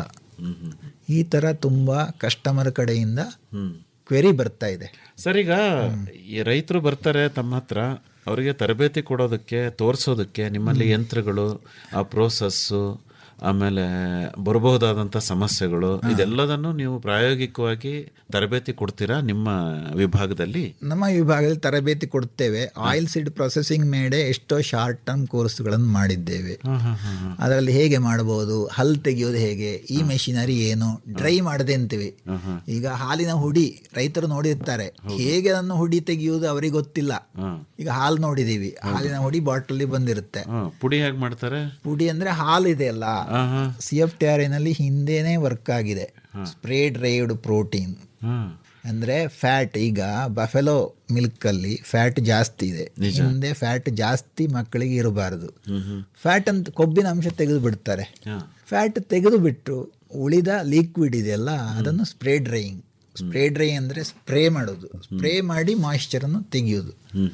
ಈ ಥರ ತುಂಬ ಕಸ್ಟಮರ್ ಕಡೆಯಿಂದ ಕ್ವೆರಿ ಬರ್ತಾ ಇದೆ ಸರ್ ಈಗ ಈ ರೈತರು ಬರ್ತಾರೆ ತಮ್ಮ ಹತ್ರ ಅವರಿಗೆ ತರಬೇತಿ ಕೊಡೋದಕ್ಕೆ ತೋರಿಸೋದಕ್ಕೆ ನಿಮ್ಮಲ್ಲಿ ಯಂತ್ರಗಳು ಆ ಪ್ರೋಸೆಸ್ಸು ಆಮೇಲೆ ಬರಬಹುದಾದಂಥ ಸಮಸ್ಯೆಗಳು ಇದೆಲ್ಲದನ್ನು ನೀವು ಪ್ರಾಯೋಗಿಕವಾಗಿ ತರಬೇತಿ ಕೊಡ್ತೀರಾ ನಿಮ್ಮ ವಿಭಾಗದಲ್ಲಿ ನಮ್ಮ ವಿಭಾಗದಲ್ಲಿ ತರಬೇತಿ ಕೊಡ್ತೇವೆ ಆಯಿಲ್ ಸೀಡ್ ಪ್ರೊಸೆಸಿಂಗ್ ಮೇಲೆ ಎಷ್ಟೋ ಶಾರ್ಟ್ ಟರ್ಮ್ ಕೋರ್ಸ್ಗಳನ್ನು ಮಾಡಿದ್ದೇವೆ ಅದರಲ್ಲಿ ಹೇಗೆ ಮಾಡಬಹುದು ಹಲ್ ತೆಗೆಯೋದು ಹೇಗೆ ಈ ಮೆಷಿನರಿ ಏನು ಡ್ರೈ ಮಾಡದೆ ಅಂತೀವಿ ಈಗ ಹಾಲಿನ ಹುಡಿ ರೈತರು ನೋಡಿರ್ತಾರೆ ಹೇಗೆ ಅದನ್ನು ಹುಡಿ ತೆಗೆಯುವುದು ಅವರಿಗೆ ಗೊತ್ತಿಲ್ಲ ಈಗ ಹಾಲು ನೋಡಿದೀವಿ ಹಾಲಿನ ಹುಡಿ ಬಾಟಲಿ ಬಂದಿರುತ್ತೆ ಹಾ, ಪುಡಿ ಹೇಗೆ ಮಾಡ್ತಾರೆ ಪುಡಿ ಅಂದ್ರೆ ಹಾಲು ಇದೆಯಲ್ಲ ಸಿ ಎಫ್ ಟಿ ಆರ್ ನಲ್ಲಿ ಹಿಂದೆನೇ ವರ್ಕ್ ಆಗಿದೆ ಸ್ಪ್ರೇ ಡ್ರೈವ್ಡ್ ಪ್ರೋಟೀನ್ ಅಂದ್ರೆ ಫ್ಯಾಟ್ ಈಗ ಬಫೆಲೋ ಮಿಲ್ಕ್ ಅಲ್ಲಿ ಫ್ಯಾಟ್ ಜಾಸ್ತಿ ಇದೆ ಹಿಂದೆ ಫ್ಯಾಟ್ ಜಾಸ್ತಿ ಮಕ್ಕಳಿಗೆ ಇರಬಾರದು ಫ್ಯಾಟ್ ಅಂತ ಕೊಬ್ಬಿನ ಅಂಶ ತೆಗೆದು ಬಿಡ್ತಾರೆ ಫ್ಯಾಟ್ ತೆಗೆದು ಬಿಟ್ಟು ಉಳಿದ ಲಿಕ್ವಿಡ್ ಇದೆಯಲ್ಲ ಅದನ್ನು ಸ್ಪ್ರೇ ಡ್ರೈಯಿಂಗ್ ಸ್ಪ್ರೇ ಡ್ರೈ ಅಂದರೆ ಸ್ಪ್ರೇ ಮಾಡೋದು ಸ್ಪ್ರೇ ಮಾಡಿ ಮಾಯಿಶ್ಚರನ್ನು ತೆಗೆಯೋದು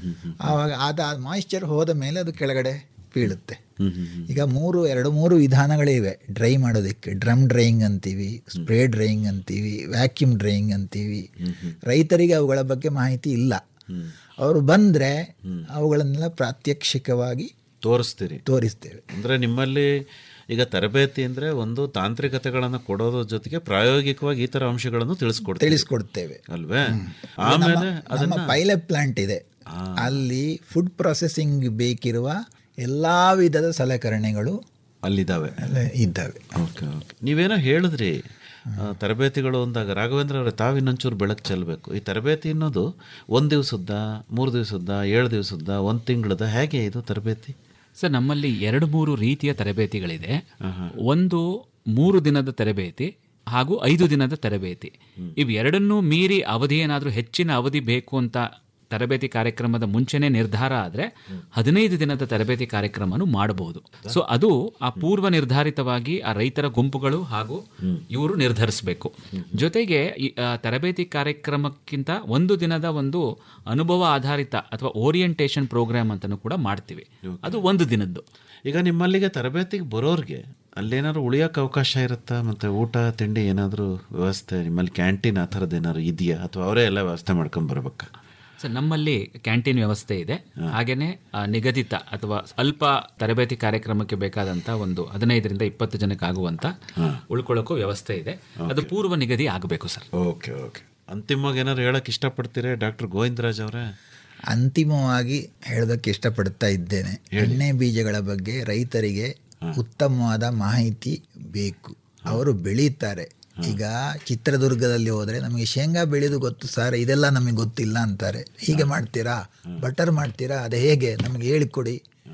ಆವಾಗ ಅದು ಆ ಮಾಯಿಶ್ಚರ್ ಹೋದ ಮೇಲೆ ಅದು ಕೆಳಗಡೆ ಬೀಳುತ್ತೆ ಈಗ ಮೂರು ಎರಡು ಮೂರು ವಿಧಾನಗಳಿವೆ ಡ್ರೈ ಮಾಡೋದಕ್ಕೆ ಡ್ರಮ್ ಡ್ರೈಯಿಂಗ್ ಅಂತೀವಿ ಸ್ಪ್ರೇ ಡ್ರೈಯಿಂಗ್ ಅಂತೀವಿ ವ್ಯಾಕ್ಯೂಮ್ ಡ್ರೈಯಿಂಗ್ ಅಂತೀವಿ ರೈತರಿಗೆ ಅವುಗಳ ಬಗ್ಗೆ ಮಾಹಿತಿ ಇಲ್ಲ ಅವರು ಬಂದರೆ ಅವುಗಳನ್ನೆಲ್ಲ ಪ್ರಾತ್ಯಕ್ಷಿಕವಾಗಿ ತೋರಿಸ್ತೀರಿ ತೋರಿಸ್ತೇವೆ ಅಂದ್ರೆ ನಿಮ್ಮಲ್ಲಿ ಈಗ ತರಬೇತಿ ಅಂದ್ರೆ ಒಂದು ತಾಂತ್ರಿಕತೆಗಳನ್ನು ಕೊಡೋದ್ರ ಜೊತೆಗೆ ಪ್ರಾಯೋಗಿಕವಾಗಿ ಈ ತರ ಅಂಶಗಳನ್ನು ತಿಳಿಸ್ಕೊಡ್ತೀವಿ ತಿಳಿಸ್ಕೊಡ್ತೇವೆ ಅಲ್ವೇ ನಮ್ಮ- ಆಮೇಲೆ ನಮ್ಮ ಅದನ್ನ ಪೈಲಟ್ ಪ್ಲಾಂಟ್ ಇದೆ ಅಲ್ಲಿ ಫುಡ್ ಪ್ರೊಸೆಸಿಂಗ್ ಬೇಕಿರುವ ಎಲ್ಲಾ ವಿಧದ ಸಲಕರಣೆಗಳು ಅಲ್ಲಿದ್ದಾವೆ ಅಲ್ಲೇ ಇದ್ದಾವೆ ಓಕೆ ಓಕೆ ನೀವೇನೋ ಹೇಳಿದ್ರಿ ಆ, ತರಬೇತಿಗಳು ಅಂದಾಗ ರಾಘವೇಂದ್ರ ಅವರೇ ತಾವು ಇನ್ನೊಂಚೂರು ಬೆಳಕು ಚೆಲ್ಲಬೇಕು ಈ ತರಬೇತಿ ಅನ್ನೋದು ಒಂದು ದಿವಸದ ಮೂರು ದಿವಸದ ಏಳು ದಿವಸದ ಒಂದು ತಿಂಗಳದ ಹೇಗೆ ಇದು ತರಬೇತಿ ಸರ್ ನಮ್ಮಲ್ಲಿ ಎರಡು ಮೂರು ರೀತಿಯ ತರಬೇತಿಗಳಿದೆ ಒಂದು ಮೂರು ದಿನದ ತರಬೇತಿ ಹಾಗೂ ಐದು ದಿನದ ತರಬೇತಿ ಇವೆರಡನ್ನೂ ಮೀರಿ ಅವಧಿ ಏನಾದರೂ ಹೆಚ್ಚಿನ ಅವಧಿ ಬೇಕು ಅಂತ ತರಬೇತಿ ಕಾರ್ಯಕ್ರಮದ ಮುಂಚೆನೇ ನಿರ್ಧಾರ ಆದರೆ ಹದಿನೈದು ದಿನದ ತರಬೇತಿ ಕಾರ್ಯಕ್ರಮನು ಮಾಡಬಹುದು ಸೊ ಅದು ಆ ಪೂರ್ವ ನಿರ್ಧಾರಿತವಾಗಿ ಆ ರೈತರ ಗುಂಪುಗಳು ಹಾಗೂ ಇವರು ನಿರ್ಧರಿಸಬೇಕು ಜೊತೆಗೆ ಈ ಆ, ತರಬೇತಿ ಕಾರ್ಯಕ್ರಮಕ್ಕಿಂತ ಒಂದು ದಿನದ ಒಂದು ಅನುಭವ ಆಧಾರಿತ ಅಥವಾ ಓರಿಯಂಟೇಷನ್ ಪ್ರೋಗ್ರಾಮ್ ಅಂತಲೂ ಕೂಡ ಮಾಡ್ತೀವಿ ಅದು ಒಂದು ದಿನದ್ದು ಈಗ ನಿಮ್ಮಲ್ಲಿಗೆ ತರಬೇತಿಗೆ ಬರೋರಿಗೆ ಅಲ್ಲೇನಾದ್ರು ಉಳಿಯೋಕೆ ಅವಕಾಶ ಇರುತ್ತಾ ಮತ್ತೆ ಊಟ ತಿಂಡಿ ಏನಾದರೂ ವ್ಯವಸ್ಥೆ ನಿಮ್ಮಲ್ಲಿ ಕ್ಯಾಂಟೀನ್ ಆ ಥರದ್ದು ಏನಾದ್ರು ಇದೆಯಾ ಅಥವಾ ಅವರೇ ಎಲ್ಲ ವ್ಯವಸ್ಥೆ ಮಾಡ್ಕೊಂಡು ಬರ್ಬೇಕಾ ಸರ್ ನಮ್ಮಲ್ಲಿ ಕ್ಯಾಂಟೀನ್ ವ್ಯವಸ್ಥೆ ಇದೆ ಹಾಗೇನೆ ಆ, ನಿಗದಿತ ಅಥವಾ ಅಲ್ಪ ತರಬೇತಿ ಕಾರ್ಯಕ್ರಮಕ್ಕೆ ಬೇಕಾದಂತ ಒಂದು ಹದಿನೈದರಿಂದ ಇಪ್ಪತ್ತು ಜನಕ್ಕೆ ಆಗುವಂತ ಉಳ್ಕೊಳ್ಳೋಕ್ಕೂ ವ್ಯವಸ್ಥೆ ಇದೆ ಅದು ಪೂರ್ವ ನಿಗದಿ ಆಗಬೇಕು ಸರ್ ಓಕೆ ಓಕೆ ಅಂತಿಮವಾಗಿ ಏನಾದ್ರು ಹೇಳಕ್ ಇಷ್ಟಪಡ್ತೀರಾ ಡಾಕ್ಟರ್ ಗೋವಿಂದರಾಜ್ ಅವರೇ ಅಂತಿಮವಾಗಿ ಹೇಳೋದಕ್ಕೆ ಇಷ್ಟಪಡ್ತಾ ಇದ್ದೇನೆ ಎಣ್ಣೆ ಬೀಜಗಳ ಬಗ್ಗೆ ರೈತರಿಗೆ ಉತ್ತಮವಾದ ಮಾಹಿತಿ ಬೇಕು ಅವರು ಬೆಳೀತಾರೆ ಈಗ ಚಿತ್ರದುರ್ಗದಲ್ಲಿ ಹೋದರೆ ನಮಗೆ ಶೇಂಗಾ ಬೆಳೆದು ಗೊತ್ತು ಸರ್ ಇದೆಲ್ಲ ನಮಗೆ ಗೊತ್ತಿಲ್ಲ ಅಂತಾರೆ ಹೀಗೆ ಮಾಡ್ತೀರಾ ಬಟರ್ ಮಾಡ್ತೀರಾ ಅದು ಹೇಗೆ ನಮಗೆ ಹೇಳಿಕೊಡಿ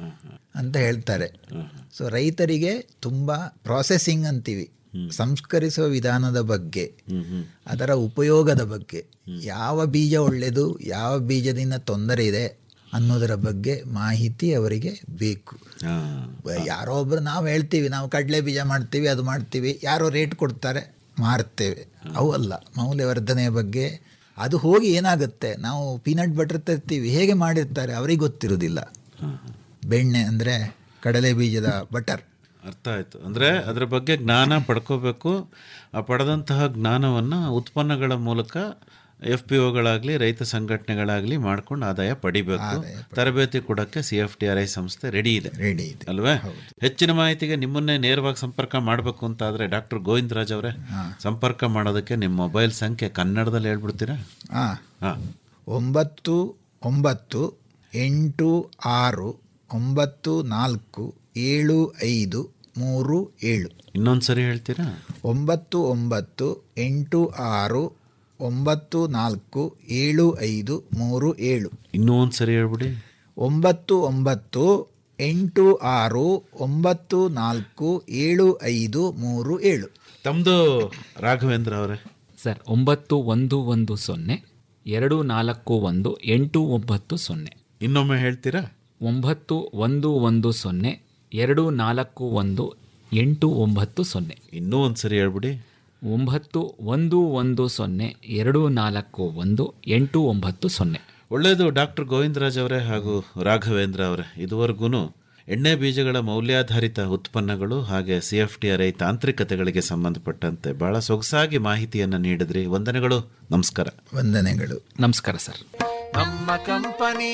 ಅಂತ ಹೇಳ್ತಾರೆ ಸೊ ರೈತರಿಗೆ ತುಂಬ ಪ್ರಾಸೆಸಿಂಗ್ ಅಂತೀವಿ ಸಂಸ್ಕರಿಸುವ ವಿಧಾನದ ಬಗ್ಗೆ ಅದರ ಉಪಯೋಗದ ಬಗ್ಗೆ ಯಾವ ಬೀಜ ಒಳ್ಳೆಯದು ಯಾವ ಬೀಜದಿಂದ ತೊಂದರೆ ಇದೆ ಅನ್ನೋದರ ಬಗ್ಗೆ ಮಾಹಿತಿ ಅವರಿಗೆ ಬೇಕು ಯಾರೋ ಒಬ್ರು ನಾವು ಹೇಳ್ತೀವಿ ನಾವು ಕಡಲೆ ಬೀಜ ಮಾಡ್ತೀವಿ ಅದು ಮಾಡ್ತೀವಿ ಯಾರೋ ರೇಟ್ ಕೊಡ್ತಾರೆ ಮಾರ್ತೇವೆ ಅವು ಅಲ್ಲ ಮೌಲ್ಯವರ್ಧನೆಯ ಬಗ್ಗೆ ಅದು ಹೋಗಿ ಏನಾಗುತ್ತೆ ನಾವು ಪೀನಟ್ ಬಟರ್ ತರ್ತೀವಿ ಹೇಗೆ ಮಾಡಿರ್ತಾರೆ ಅವರಿಗೆ ಗೊತ್ತಿರೋದಿಲ್ಲ ಬೆಣ್ಣೆ ಅಂದರೆ ಕಡಲೆ ಬೀಜದ ಬಟರ್ ಅರ್ಥ ಆಯ್ತು ಅಂದ್ರೆ ಅದ್ರ ಬಗ್ಗೆ ಜ್ಞಾನ ಪಡ್ಕೋಬೇಕು ಆ ಪಡೆದಂತಹ ಜ್ಞಾನವನ್ನ ಉತ್ಪನ್ನಗಳ ಮೂಲಕ ಎಫ್ ಪಿ ಒಗಳಾಗಲಿ ರೈತ ಸಂಘಟನೆಗಳಾಗಲಿ ಮಾಡ್ಕೊಂಡು ಆದಾಯ ಪಡಿಬೇಕು ತರಬೇತಿ ಕೊಡಕ್ಕೆ C F T R I ಸಂಸ್ಥೆ ರೆಡಿ ಇದೆ ರೆಡಿ ಇದೆ ಅಲ್ವೇ ಹೆಚ್ಚಿನ ಮಾಹಿತಿಗೆ ನಿಮ್ಮನ್ನೇ ನೇರವಾಗಿ ಸಂಪರ್ಕ ಮಾಡಬೇಕು ಅಂತ ಆದ್ರೆ ಡಾಕ್ಟರ್ ಗೋವಿಂದರಾಜ್ ಅವರೇ ಸಂಪರ್ಕ ಮಾಡೋದಕ್ಕೆ ನಿಮ್ಮ ಮೊಬೈಲ್ ಸಂಖ್ಯೆ ಕನ್ನಡದಲ್ಲಿ ಹೇಳ್ಬಿಡ್ತೀರಾ ಹಾಂ ಹಾಂ ಒಂಬತ್ತು ಒಂಬತ್ತು ಎಂಟು ಆರು ಒಂಬತ್ತು ನಾಲ್ಕು ಏಳು ಐದು ಮೂರು ಏಳು ಇನ್ನೊಂದು ಸರಿ ಹೇಳ್ತೀರಾ ಒಂಬತ್ತು ಒಂಬತ್ತು ಎಂಟು ಆರು ಒಂಬತ್ತು ನಾಲ್ಕು ಏಳು ಐದು ಮೂರು ಏಳು ಇನ್ನೂ ಒಂದು ಸರಿ ಹೇಳ್ಬಿಡಿ ಒಂಬತ್ತು ಒಂಬತ್ತು ಎಂಟು ಆರು ಒಂಬತ್ತು ನಾಲ್ಕು ಏಳು ಐದು ಮೂರು ಏಳು ತಮ್ಮದು ರಾಘವೇಂದ್ರ ಅವರೇ ಸರ್ ಒಂಬತ್ತು ಒಂದು ಒಂದು ಸೊನ್ನೆ ಎರಡು ನಾಲ್ಕು ಒಂದು ಎಂಟು ಒಂಬತ್ತು ಸೊನ್ನೆ ಇನ್ನೊಮ್ಮೆ ಹೇಳ್ತೀರಾ ಒಂಬತ್ತು ಒಂದು ಒಂದು ಸೊನ್ನೆ ಎರಡು ನಾಲ್ಕು ಒಂದು ಎಂಟು ಒಂಬತ್ತು ಸೊನ್ನೆ ಇನ್ನೂ ಒಂದು ಸರಿ ಹೇಳ್ಬಿಡಿ ಒಂಬತ್ತು ಒಂದು ಒಂದು ಸೊನ್ನೆ ಎರಡು ನಾಲ್ಕು ಒಂದು ಎಂಟು ಒಂಬತ್ತು ಸೊನ್ನೆ ಒಳ್ಳೆಯದು ಡಾಕ್ಟರ್ ಗೋವಿಂದರಾಜ್ ಅವರೇ ಹಾಗೂ ರಾಘವೇಂದ್ರ ಅವರೇ ಇದುವರೆಗೂ ಎಣ್ಣೆ ಬೀಜಗಳ ಮೌಲ್ಯಾಧಾರಿತ ಉತ್ಪನ್ನಗಳು ಹಾಗೆ C F T R I ತಾಂತ್ರಿಕತೆಗಳಿಗೆ ಸಂಬಂಧಪಟ್ಟಂತೆ ಬಹಳ ಸೊಗಸಾಗಿ ಮಾಹಿತಿಯನ್ನು ನೀಡಿದ್ರಿ ವಂದನೆಗಳು ನಮಸ್ಕಾರ ವಂದನೆಗಳು ನಮಸ್ಕಾರ ಸರ್ ನಮ್ಮ ಕಂಪನಿ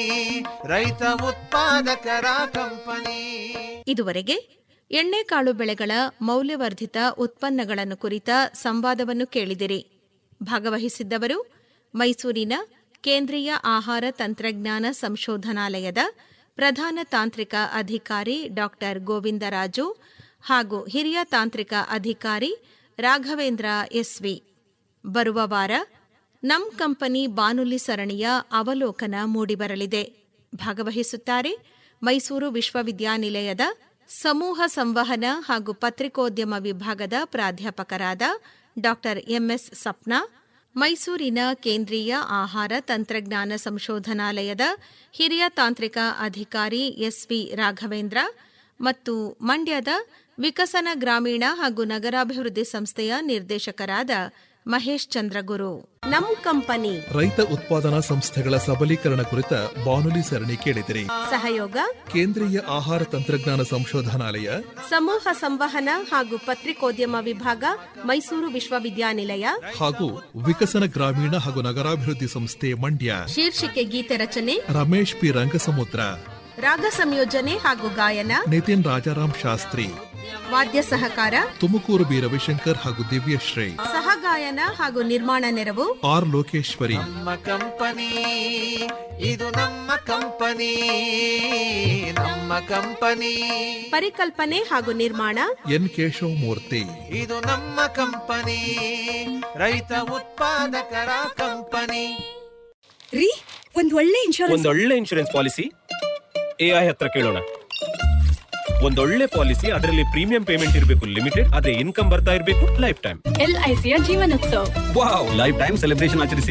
ರೈತ ಉತ್ಪಾದಕರ ಕಂಪನಿ ಇದುವರೆಗೆ ಎಣ್ಣೆಕಾಳು ಬೆಳೆಗಳ ಮೌಲ್ಯವರ್ಧಿತ ಉತ್ಪನ್ನಗಳನ್ನು ಕುರಿತ ಸಂವಾದವನ್ನು ಕೇಳಿದಿರಿ ಭಾಗವಹಿಸಿದ್ದವರು ಮೈಸೂರಿನ ಕೇಂದ್ರೀಯ ಆಹಾರ ತಂತ್ರಜ್ಞಾನ ಸಂಶೋಧನಾಲಯದ ಪ್ರಧಾನ ತಾಂತ್ರಿಕ ಅಧಿಕಾರಿ ಡಾಕ್ಟರ್ ಗೋವಿಂದರಾಜು ಹಾಗೂ ಹಿರಿಯ ತಾಂತ್ರಿಕ ಅಧಿಕಾರಿ ರಾಘವೇಂದ್ರ ಎಸ್ವಿ ಬರುವ ವಾರ ನಮ್ ಕಂಪನಿ ಬಾನುಲಿ ಸರಣಿಯ ಅವಲೋಕನ ಮೂಡಿಬರಲಿದೆ ಭಾಗವಹಿಸುತ್ತಾರೆ ಮೈಸೂರು ವಿಶ್ವವಿದ್ಯಾನಿಲಯದ ಸಮೂಹ ಸಂವಹನ ಹಾಗೂ ಪತ್ರಿಕೋದ್ಯಮ ವಿಭಾಗದ ಪ್ರಾಧ್ಯಾಪಕರಾದ ಡಾಕ್ಟರ್ ಎಂಎಸ್ ಸಪ್ನಾ ಮೈಸೂರಿನ ಕೇಂದ್ರೀಯ ಆಹಾರ ತಂತ್ರಜ್ಞಾನ ಸಂಶೋಧನಾಲಯದ ಹಿರಿಯ ತಾಂತ್ರಿಕ ಅಧಿಕಾರಿ ಎಸ್ವಿ ರಾಘವೇಂದ್ರ ಮತ್ತು ಮಂಡ್ಯದ ವಿಕಸನ ಗ್ರಾಮೀಣ ಹಾಗೂ ನಗರಾಭಿವೃದ್ಧಿ ಸಂಸ್ಥೆಯ ನಿರ್ದೇಶಕರಾದ ಮಹೇಶ್ ಚಂದ್ರಗುರು ನಮ್ ಕಂಪನಿ ರೈತ ಉತ್ಪಾದನಾ ಸಂಸ್ಥೆಗಳ ಸಬಲೀಕರಣ ಕುರಿತ ಬಾನುಲಿ ಸರಣಿ ಕೇಳಿದಿರಿ ಸಹಯೋಗ ಕೇಂದ್ರೀಯ ಆಹಾರ ತಂತ್ರಜ್ಞಾನ ಸಂಶೋಧನಾಲಯ ಸಮೂಹ ಸಂವಹನ ಹಾಗೂ ಪತ್ರಿಕೋದ್ಯಮ ವಿಭಾಗ ಮೈಸೂರು ವಿಶ್ವವಿದ್ಯಾನಿಲಯ ಹಾಗೂ ವಿಕಸನ ಗ್ರಾಮೀಣ ಹಾಗೂ ನಗರಾಭಿವೃದ್ಧಿ ಸಂಸ್ಥೆ ಮಂಡ್ಯ ಶೀರ್ಷಿಕೆ ಗೀತೆ ರಚನೆ ರಮೇಶ್ ಪಿ ರಂಗಸಮುದ್ರ ರಾಗ ಸಂಯೋಜನೆ ಹಾಗೂ ಗಾಯನ ನಿತಿನ್ ರಾಜಾರಾಮ್ ಶಾಸ್ತ್ರಿ ವಾದ್ಯ ಸಹಕಾರ ತುಮಕೂರು ಬಿ ರವಿಶಂಕರ್ ಹಾಗೂ ದಿವ್ಯಶ್ರೀ ಸಹಗಾಯನ ಹಾಗೂ ನಿರ್ಮಾಣ ನೆರವು ಆರ್ ಲೋಕೇಶ್ವರಿ ನಮ್ಮ ಕಂಪನಿ ಇದು ನಮ್ಮ ಕಂಪನಿ ನಮ್ಮ ಕಂಪನಿ ಪರಿಕಲ್ಪನೆ ಹಾಗೂ ನಿರ್ಮಾಣ ಎನ್ ಕೇಶವಮೂರ್ತಿ ಇದು ನಮ್ಮ ಕಂಪನಿ ರೈತ ಉತ್ಪಾದಕರ ಕಂಪನಿ ರೀ ಒಂದ್ ಒಳ್ಳೆ ಇನ್ಶೂರೆನ್ಸ್ ಒಂದೊಳ್ಳೆ ಇನ್ಶೂರೆನ್ಸ್ ಪಾಲಿಸಿ ಎಐ ಹತ್ರ ಕೇಳೋಣ ಒಂದೊಳ್ಳೆ ಪಾಲಿಸಿ ಅದರಲ್ಲಿ ಪ್ರೀಮಿಯಂ ಪೇಮೆಂಟ್ ಇರಬೇಕು ಲಿಮಿಟೆಡ್ ಅದೇ ಇನ್ಕಮ್ ಬರ್ತಾ ಇರಬೇಕು ಲೈಫ್ ಟೈಮ್ ಎಲ್ ಐ ಸಿಯ ಜೀವನೋತ್ಸವ ವಾವ್ ಲೈಫ್ ಟೈಮ್ ಸೆಲೆಬ್ರೇಷನ್ ಆಚರಿಸಿ